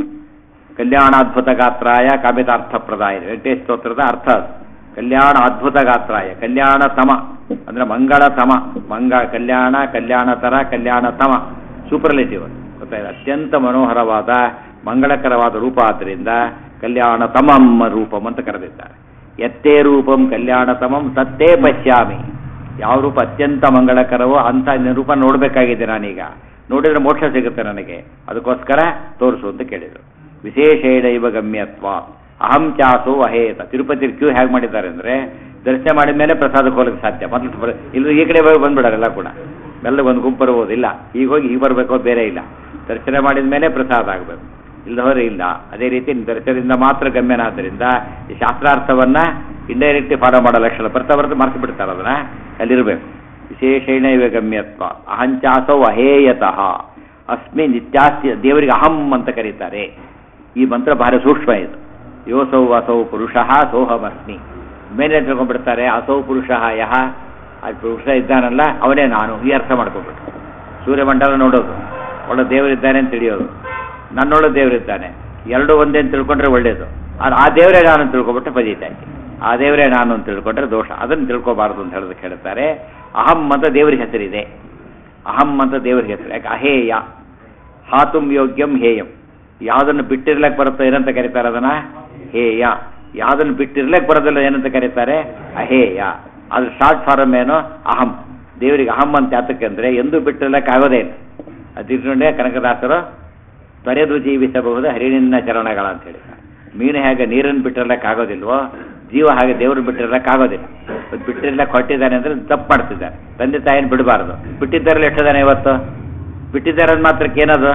ಕಲ್ಯಾಣಾದ್ಭುತ ಗಾತ್ರಾಯ ಕಾಮಿತಾರ್ಥ ಪ್ರದಾಯ ವೆಂಕಟೇಶ ಸ್ತೋತ್ರದ ಅರ್ಥ ಅದು ಕಲ್ಯಾಣ ಅದ್ಭುತ ಗಾತ್ರಾಯ ಕಲ್ಯಾಣತಮ ಅಂದ್ರೆ ಮಂಗಳತಮ ಮಂಗ ಕಲ್ಯಾಣ ಕಲ್ಯಾಣತರ ಕಲ್ಯಾಣತಮ ಸೂಪರ್ಲೇಟಿವ್ ಗೊತ್ತಾಯಿದೆ ಅತ್ಯಂತ ಮನೋಹರವಾದ ಮಂಗಳಕರವಾದ ರೂಪ ಆದ್ದರಿಂದ ಕಲ್ಯಾಣತಮಂ ರೂಪಂ ಅಂತ ಕರೆದಿದ್ದಾರೆ ಎತ್ತೇ ರೂಪಂ ಕಲ್ಯಾಣತಮಂ ತತ್ತೇ ಪಶ್ಯಾಮಿ ಯಾವ ರೂಪ ಅತ್ಯಂತ ಮಂಗಳಕರವೋ ಅಂತ ರೂಪ ನೋಡಬೇಕಾಗಿದೆ ನಾನೀಗ ನೋಡಿದ್ರೆ ಮೋಕ್ಷ ಸಿಗುತ್ತೆ ನನಗೆ ಅದಕ್ಕೋಸ್ಕರ ತೋರಿಸು ಅಂತ ಕೇಳಿದರು ವಿಶೇಷೇಣ ಇವ ಗಮ್ಯತ್ವ ಅಹಂ ಚಾಸು ಅಹೇತ ತಿರುಪತಿ ಕ್ಯೂ ಹೇಗೆ ಮಾಡಿದ್ದಾರೆ ಅಂದರೆ ದರ್ಶನ ಮಾಡಿದ ಮೇಲೆ ಪ್ರಸಾದಕ್ಕೆ ಹೋಗಲಿಕ್ಕೆ ಸಾಧ್ಯ ಮೊದಲು ಇಲ್ಲಿ ಈ ಕಡೆ ಬಂದ್ಬಿಡಾರೆಲ್ಲ ಕೂಡ ಮೆಲ್ಲ ಒಂದು ಗುಂಪು ಬರ್ಬೋದಿಲ್ಲ ಈಗ ಹೋಗಿ ಈಗ ಬರಬೇಕು ಬೇರೆ ಇಲ್ಲ ದರ್ಶನ ಮಾಡಿದ ಮೇಲೆ ಪ್ರಸಾದ ಆಗಬೇಕು ಇಲ್ಲದವರೆ ಇಲ್ಲ ಅದೇ ರೀತಿ ದರ್ಶನದಿಂದ ಮಾತ್ರ ಗಮ್ಯನಾದ್ದರಿಂದ ಈ ಶಾಸ್ತ್ರಾರ್ಥವನ್ನ ಇಂಡೈರೆಕ್ಟ್ಲಿ ಫಾಲೋ ಮಾಡೋ ಲಕ್ಷಣ ಬರ್ತಾ ಬರ್ತಾ ಮರ್ತು ಬಿಡ್ತಾರೆ ಅದನ್ನ ಅಲ್ಲಿರಬೇಕು ವಿಶೇಷೇಣ ಇವ ಗಮ್ಯತ್ವ ಅಹಂಚಾಸೌ ಅಹೇಯತಃ ಅಸ್ಮಿ ನಿತ್ಯಾಸ್ತಿ ದೇವರಿಗೆ ಅಹಂ ಅಂತ ಕರೀತಾರೆ ಈ ಮಂತ್ರ ಭಾರಿ ಸೂಕ್ಷ್ಮ ಇದು ಯೋಸೌ ಅಸೌ ಪುರುಷ ಸೋಹಮಸ್ಮಿ ಮೇಲೆ ತಿಳ್ಕೊಂಡ್ಬಿಡ್ತಾರೆ ಅಸೌ ಪುರುಷ ಯಹ ಆ ಪುರುಷ ಇದ್ದಾನಲ್ಲ ಅವನೇ ನಾನು ಈ ಅರ್ಥ ಮಾಡ್ಕೊಂಡ್ಬಿಟ್ರು ಸೂರ್ಯಮಂಡಲ ನೋಡೋದು ಒಳ್ಳೆ ದೇವರಿದ್ದಾನೆ ಅಂತ ತಿಳಿಯೋದು ನನ್ನೊಳ್ಳೆ ದೇವರಿದ್ದಾನೆ ಎರಡು ಒಂದೇ ಅಂತ ತಿಳ್ಕೊಂಡ್ರೆ ಒಳ್ಳೇದು ಆದ್ರೆ ಆ ದೇವರೇ ನಾನು ಅಂತ ತಿಳ್ಕೊಬಿಟ್ಟು ಬದೀತಾ ಇದ್ದೀನಿ ಆ ದೇವರೇ ನಾನು ಅಂತ ತಿಳ್ಕೊಂಡ್ರೆ ದೋಷ ಅದನ್ನು ತಿಳ್ಕೊಬಾರ್ದು ಅಂತ ಹೇಳೋದಕ್ಕೆ ಹೇಳ್ತಾರೆ ಅಹಂ ಅಂತ ದೇವರಿಗೆ ಹೆಸರಿದೆ ಅಹಂ ಅಂತ ದೇವರಿಗೆ ಹೆಸರು ಯಾಕೆ ಅಹೇಯ ಹಾತುಂ ಯೋಗ್ಯಂ ಹೇಯಂ ಯಾವುದನ್ನು ಬಿಟ್ಟಿರ್ಲಕ್ಕೆ ಬರುತ್ತೋ ಏನಂತ ಕರೀತಾರೆ ಅದನ್ನ ಹೇಯ ಯಾವುದನ್ನು ಬಿಟ್ಟಿರ್ಲಕ್ಕೆ ಬರೋದಿಲ್ಲ ಏನಂತ ಕರೀತಾರೆ ಅಹೇಯ ಅದ್ರ ಶಾರ್ಟ್ ಫಾರಮ್ ಏನು ಅಹಂ ದೇವರಿಗೆ ಅಹಂ ಅಂತ ಯಾತಕ್ಕೆ ಅಂದರೆ ಎಂದೂ ಬಿಟ್ಟಿರ್ಲಕ್ಕೆ ಆಗೋದೇ ಇಲ್ಲ ಅದಿಟ್ಕೊಂಡೆ ಕನಕದಾಸರು ತೊರೆದು ಜೀವಿಸಬಹುದು ಹರಿಣಿನ ಚರಣಗಳ ಅಂತ ಹೇಳಿದ್ದಾರೆ ಮೀನು ಹೇಗೆ ನೀರನ್ನು ಬಿಟ್ಟಿರ್ಲಕ್ಕೆ ಆಗೋದಿಲ್ವೋ ಜೀವ ಹಾಗೆ ದೇವರು ಬಿಟ್ಟಿರ್ಲಕ್ಕೆ ಆಗೋದಿಲ್ಲ ಅದು ಬಿಟ್ಟಿರ್ಲಕ್ಕೆ ಹೊಟ್ಟಿದ್ದಾನೆ ಅಂದರೆ ತಪ್ಪು ಮಾಡ್ತಿದ್ದಾರೆ ತಂದೆ ತಾಯಿನ ಬಿಡಬಾರ್ದು ಬಿಟ್ಟಿದ್ದಾರಲ್ಲ ಎಷ್ಟಿದ್ದಾನೆ ಇವತ್ತು ಬಿಟ್ಟಿದ್ದಾರೆ ಮಾತ್ರಕ್ಕೆ ಏನದು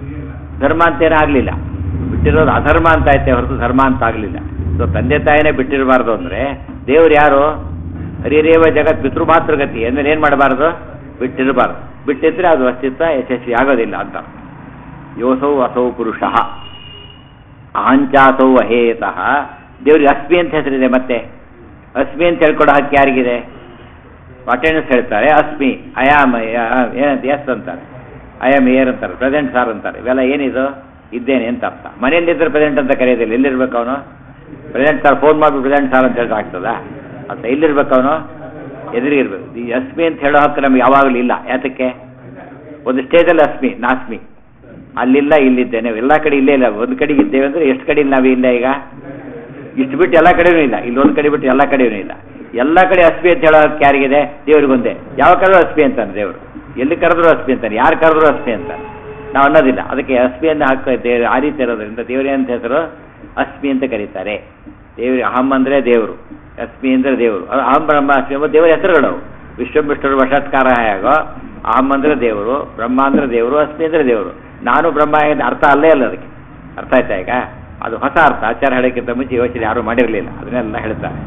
ಧರ್ಮ ಅಂತೇನೂ ಆಗಲಿಲ್ಲ ಬಿಟ್ಟಿರೋದು ಅಧರ್ಮ ಅಂತ ಐತೆ ಹೊರತು ಧರ್ಮ ಅಂತ ಆಗಲಿಲ್ಲ ಸೊ ತಂದೆ ತಾಯಿನೇ ಬಿಟ್ಟಿರಬಾರ್ದು ಅಂದರೆ ದೇವ್ರು ಯಾರು ಹರಿರೇವ ಜಗತ್ ಪಿತೃ ಮಾತೃಗತಿ ಅಂದರೆ ಏನು ಮಾಡಬಾರ್ದು ಬಿಟ್ಟಿರಬಾರ್ದು ಬಿಟ್ಟಿದ್ರೆ ಅದು ಅಸ್ತಿತ್ವ ಯಶಸ್ವಿ ಆಗೋದಿಲ್ಲ ಅಂತ ಯೋಸೌ ಅಸೌ ಪುರುಷ ಅಹಂಚಾಸೌ ಅಹೇತಃ ದೇವ್ರಿಗೆ ಅಸ್ಮಿ ಅಂತ ಹೆಸರಿದೆ ಮತ್ತೆ ಅಸ್ಮಿ ಅಂತ ಹೇಳ್ಕೊಡೋ ಹಕ್ಕು ಯಾರಿಗಿದೆ ಅಟೆಂಡೆನ್ಸ್ ಹೇಳ್ತಾರೆ ಅಸ್ಮಿ ಅಯಾಮ್ ಏನಂತ ಎಸ್ ಅಂತಾರೆ ಅಯಾಮ್ ಏರ್ ಅಂತಾರೆ ಪ್ರೆಸೆಂಟ್ ಸಾರ್ ಅಂತಾರೆ ಇವೆಲ್ಲ ಏನಿದು ಇದ್ದೇನೆ ಅಂತ ಅರ್ಥ ಮನೆಯಲ್ಲಿದ್ದರೆ ಪ್ರೆಸೆಂಟ್ ಅಂತ ಕರೆಯೋದಿಲ್ಲ ಎಲ್ಲಿರ್ಬೇಕು ಅವನು ಪ್ರೆಸೆಂಟ್ ಸಾರ್ ಫೋನ್ ಮಾಡಿ ಪ್ರೆಸೆಂಟ್ ಸಾರ್ ಅಂತ ಹೇಳಿ ಆಗ್ತದಾ ಅಂತ ಎಲ್ಲಿರ್ಬೇಕು ಅವನು ಎದುರಿಗಿರ್ಬೇಕು ಈ ಅಸ್ಮಿ ಅಂತ ಹೇಳೋ ಹಕ್ಕು ನಮ್ಗೆ ಯಾವಾಗಲೂ ಇಲ್ಲ ಯಾತಕ್ಕೆ ಒಂದು ಸ್ಟೇಜಲ್ಲಿ ಅಸ್ಮಿ ನಾಸ್ಮಿ ಅಲ್ಲಿಲ್ಲ ಇಲ್ಲಿದ್ದೇನೆ ಎಲ್ಲ ಕಡೆ ಇಲ್ಲೇ ಇಲ್ಲ ಒಂದು ಕಡೆಗೆ ಇದ್ದೇವೆ ಅಂದರೆ ಎಷ್ಟು ಕಡೆ ನಾವು ಇಲ್ಲ ಈಗ ಇಷ್ಟು ಬಿಟ್ಟು ಎಲ್ಲ ಕಡೆನೂ ಇಲ್ಲ ಇಲ್ಲಿ ಒಂದು ಕಡೆ ಬಿಟ್ಟು ಎಲ್ಲ ಕಡೆನೂ ಇಲ್ಲ ಎಲ್ಲ ಕಡೆ ಅಸ್ಮಿ ಅಂತ ಹೇಳೋ ಹಕ್ಕು ಯಾರಿಗಿದೆ ದೇವ್ರಿಗೊಂದೇ ಯಾವ ಕರೆದ್ರು ಅಸ್ಮಿ ಅಂತಾನೆ ದೇವರು ಎಲ್ಲಿ ಕರೆದ್ರು ಅಸ್ಮಿ ಅಂತಾನೆ ಯಾರು ಕರೆದ್ರು ಅಸ್ಮಿ ಅಂತಾನೆ ನಾವು ಅನ್ನೋದಿಲ್ಲ ಅದಕ್ಕೆ ಅಸ್ಮಿ ಅಂತ ಹಕ್ಕು ದೇವ್ ಆ ರೀತಿ ಇರೋದ್ರಿಂದ ದೇವರೇ ಅಂತ ಹೆಸರು ಅಸ್ಮಿ ಅಂತ ಕರೀತಾರೆ ದೇವ್ರಿ ಅಹಂ ಅಂದರೆ ದೇವರು ಅಸ್ಮಿ ಅಂದರೆ ದೇವರು ಅದು ಅಹಂ ಬ್ರಹ್ಮ ಅಸ್ಮಿ ಎಂಬ ದೇವರ ಹೆಸರುಗಳು ವಿಶ್ವಂ ವಿಷ್ಣುರು ವಶತ್ಕಾರ ಹೇಗೋ ಅಹಂ ಅಂದರೆ ದೇವರು ಬ್ರಹ್ಮ ಅಂದರೆ ದೇವರು ಅಸ್ಮಿ ಅಂದರೆ ದೇವರು ನಾನು ಬ್ರಹ್ಮ ಆಗಿದ್ದ ಅರ್ಥ ಅಲ್ಲೇ ಅಲ್ಲ ಅದಕ್ಕೆ ಅರ್ಥ ಆಯ್ತಾ ಈಗ ಅದು ಹೊಸ ಅರ್ಥ ಆಚಾರ ಹೇಳೋಕ್ಕಿಂತ ಮುಂಚೆ ಯೋಚನೆ ಯಾರೂ ಮಾಡಿರಲಿಲ್ಲ ಅದನ್ನೆಲ್ಲ ಹೇಳ್ತಾರೆ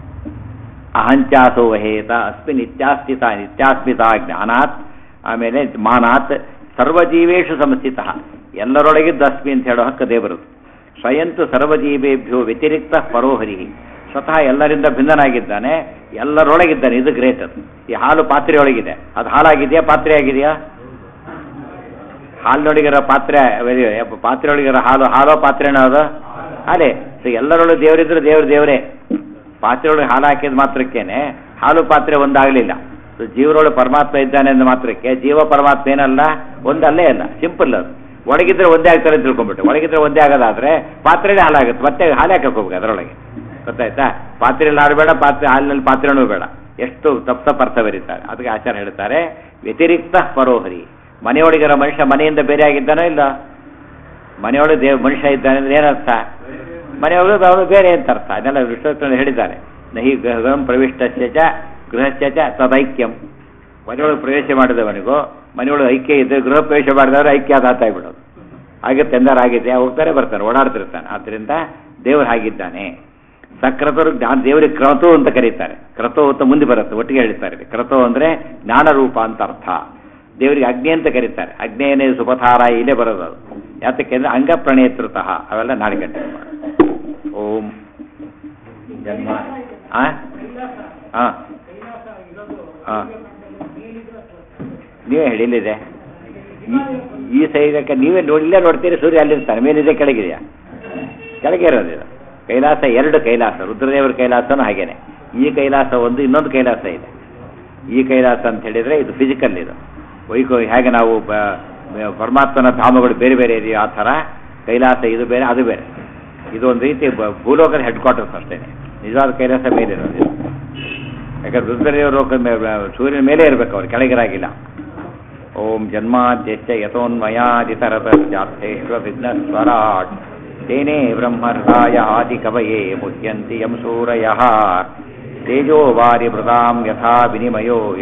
ಅಹಂಚಾಸೋ ಹೇತ ಅಸ್ಮಿ ನಿತ್ಯಾಸ್ಮಿತ ನಿತ್ಯಾಸ್ಮಿತ ಜ್ಞಾನಾತ್ ಆಮೇಲೆ ಮಾನಾತ್ ಸರ್ವಜೀವೇಶು ಸಂಸ್ಥಿತ ಎಲ್ಲರೊಳಗಿದ್ದು ಅಸ್ಮಿ ಅಂತ ಹೇಳೋ ಹಕ್ಕು ದೇವರದು ಸ್ವಯಂತು ಸರ್ವಜೀವೇಭ್ಯೋ ವ್ಯತಿರಿಕ್ತ ಪರೋಹರಿ ಸ್ವತಃ ಎಲ್ಲರಿಂದ ಭಿನ್ನನಾಗಿದ್ದಾನೆ ಎಲ್ಲರೊಳಗಿದ್ದಾನೆ ಇದು ಗ್ರೇಟ್ ಅದು ಈ ಹಾಲು ಪಾತ್ರೆಯೊಳಗಿದೆ ಅದು ಹಾಲಾಗಿದೆಯಾ ಪಾತ್ರೆ ಆಗಿದೆಯಾ ಹಾಲಿನೊಳಗಿರೋ ಪಾತ್ರೆ ಅವ- ಪಾತ್ರೆಯೊಳಗಿರೋ ಹಾಲು ಹಾಲೋ ಪಾತ್ರೆನೋ ಅದು ಹಾಲೇ ಸೊ ಎಲ್ಲರೊಳಗೆ ದೇವರಿದ್ರೆ ದೇವ್ರ ದೇವರೇ ಪಾತ್ರೆಯೊಳಗೆ ಹಾಲು ಹಾಕಿದ ಮಾತ್ರಕ್ಕೇನೆ ಹಾಲು ಪಾತ್ರೆ ಒಂದಾಗಲಿಲ್ಲ ಸೊ ಜೀವರೊಳಗೆ ಪರಮಾತ್ಮ ಇದ್ದಾನೆ ಅಂದ ಮಾತ್ರಕ್ಕೆ ಜೀವ ಪರಮಾತ್ಮ ಏನಲ್ಲ ಒಂದಲ್ಲೇ ಅಲ್ಲ ಸಿಂಪಲ್ ಅದು ಒಳಗಿದ್ರೆ ಒಂದೇ ಆಗ್ತಾರೆ ಅಂತ ತಿಳ್ಕೊಂಡ್ಬಿಟ್ಟು ಒಳಗಿದ್ರೆ ಒಂದೇ ಆಗೋದಾದ್ರೆ ಪಾತ್ರೆನೇ ಹಾಲಾಗುತ್ತೆ ಮತ್ತೆ ಹಾಲು ಹಾಕಕ್ಕೆ ಹೋಗ್ಬೇಕು ಅದರೊಳಗೆ ಗೊತ್ತಾಯ್ತಾ ಪಾತ್ರೆಯಲ್ಲಿ ಹಾಲು ಬೇಡ ಪಾತ್ರೆ ಹಾಲಿನಲ್ಲಿ ಪಾತ್ರೆನೂ ಬೇಡ ಎಷ್ಟು ತಪ್ಪು ತಪ್ಪು ಅರ್ಥ ಬರೀತಾರೆ ಅದಕ್ಕೆ ಆಚಾರ ಹೇಳ್ತಾರೆ ವ್ಯತಿರಿಕ್ತ ಪರೋಹರಿ ಮನೆಯೊಳಗಿರೋ ಮನುಷ್ಯ ಮನೆಯಿಂದ ಬೇರೆ ಆಗಿದ್ದಾನೋ ಇಲ್ಲ ಮನೆಯೊಳಗೆ ದೇವ್ ಮನುಷ್ಯ ಇದ್ದಾನೆ ಅಂದ್ರೆ ಏನರ್ಥ ಮನೆಯೊಳಗೆ ಅವನು ಬೇರೆ ಅಂತ ಅರ್ಥ ಅದನ್ನೆಲ್ಲ ವಿಶ್ವದಲ್ಲಿ ಹೇಳಿದ್ದಾರೆ ನಹಿ ಗೃಹಂ ಪ್ರವಿಷ್ಟಸ್ಯ ಚ ಗೃಹಸ್ಯ ಚ ತದೈಕ್ಯಂ ಮನೆಯೊಳಗೆ ಪ್ರವೇಶ ಮಾಡಿದವನಿಗೂ ಮನೆಯೊಳಗೆ ಐಕ್ಯ ಇದ್ದರೆ ಗೃಹ ಪ್ರವೇಶ ಮಾಡಿದವರು ಐಕ್ಯ ಆದ ಆಗ್ಬಿಡೋದು ಹಾಗೆ ತೆಂದರಾಗಿದೆ ಹೋಗ್ತಾರೆ ಬರ್ತಾನೆ ಓಡಾಡ್ತಿರ್ತಾನೆ ಆದ್ದರಿಂದ ದೇವರು ಹಾಗಿದ್ದಾನೆ ಸಕ್ರತರು ಜ್ಞಾನ ದೇವರಿಗೆ ಕ್ರತೋ ಅಂತ ಕರೀತಾರೆ ಕ್ರತೋ ಅಂತ ಮುಂದೆ ಬರುತ್ತೆ ಒಟ್ಟಿಗೆ ಹೇಳ್ತಾರೆ ಕ್ರತೋ ಅಂದ್ರೆ ಜ್ಞಾನ ರೂಪ ಅಂತ ಅರ್ಥ ದೇವರಿಗೆ ಅಗ್ನಿ ಅಂತ ಕರೀತಾರೆ ಅಗ್ನೇಯನೇ ಸುಪಥಾರ ಇಲ್ಲೇ ಬರೋದು ಅದು ಯಾತಕ್ಕೆ ಅಂದ್ರೆ ಅಂಗ ಪ್ರಣೇತೃತಃ ಅವೆಲ್ಲ ನಾಳೆ ಗಂಟೆ ಓಂ ಜನ್ಮ ಆ ಆ ಆ ನೀವೇ ಹೇಳಿ ಇಲ್ಲಿದೆ ಈ- ಈ ಸೈಡಕ್ಕೆ ನೀವೇ ನೋಡಿ ಇಲ್ಲೇ ನೋಡ್ತೀರಿ ಸೂರ್ಯ ಅಲ್ಲಿರ್ತಾನೆ ಮೇಲಿದೆ ಕೆಳಗಿದೆಯಾ ಕೆಳಗೆ ಇರೋದು ಇದು ಕೈಲಾಸ ಎರಡು ಕೈಲಾಸ ರುದ್ರದೇವರ ಕೈಲಾಸನೂ ಹಾಗೇನೆ ಈ ಕೈಲಾಸ ಒಂದು ಇನ್ನೊಂದು ಕೈಲಾಸ ಇದೆ ಈ ಕೈಲಾಸ ಅಂತ ಹೇಳಿದ್ರೆ ಇದು ಫಿಸಿಕಲ್ ಇದು ವೈಕೋ ಹೇಗೆ ನಾವು ಬ- ಬ- ಪರಮಾತ್ಮನ ಧಾಮಗಳು ಬೇರೆ ಬೇರೆ ಇದೆಯೋ ಆ ಥರ ಕೈಲಾಸ ಇದು ಬೇರೆ ಅದು ಬೇರೆ ಇದು ಒಂದು ರೀತಿ ಬ- ಭೂಲೋಕದ ಹೆಡ್ ಕ್ವಾರ್ಟರ್ಸ್ ಅಷ್ಟೇ ನಿಜವಾದ ಕೈಲಾಸ ಮೇಲೆ ಇರೋದು ಇದು. ಯಾಕಂದ್ರೆ ರುದ್ರದೇವರು ಲೋಕದ ಮೇಲೆ ಸೂರ್ಯನ ಮೇಲೆ ಇರಬೇಕು ಅವ್ರು ಕೆಳಗಿರಾಗಿಲ್ಲ ಓಂ ಜನ್ಮಾದ್ಯಶ್ಚ ಯಥೋನ್ಮಯಾದಿತರತಶ್ಚಾರ್ಥೇಶ್ವ ವಿಘ್ನಸ್ವರಾಟ್ ತೇನೇ ಬ್ರಹ್ಮರ್ಷಾಯ ಆದಿಕವಯೇ ಮುಹ್ಯಂತಿ ಯಂ ಸೂರಯಃ ತೇಜೋ ವಾರಿ ಮೃದಾಂ ಯಥಾ ವಿನಿಮಯೋ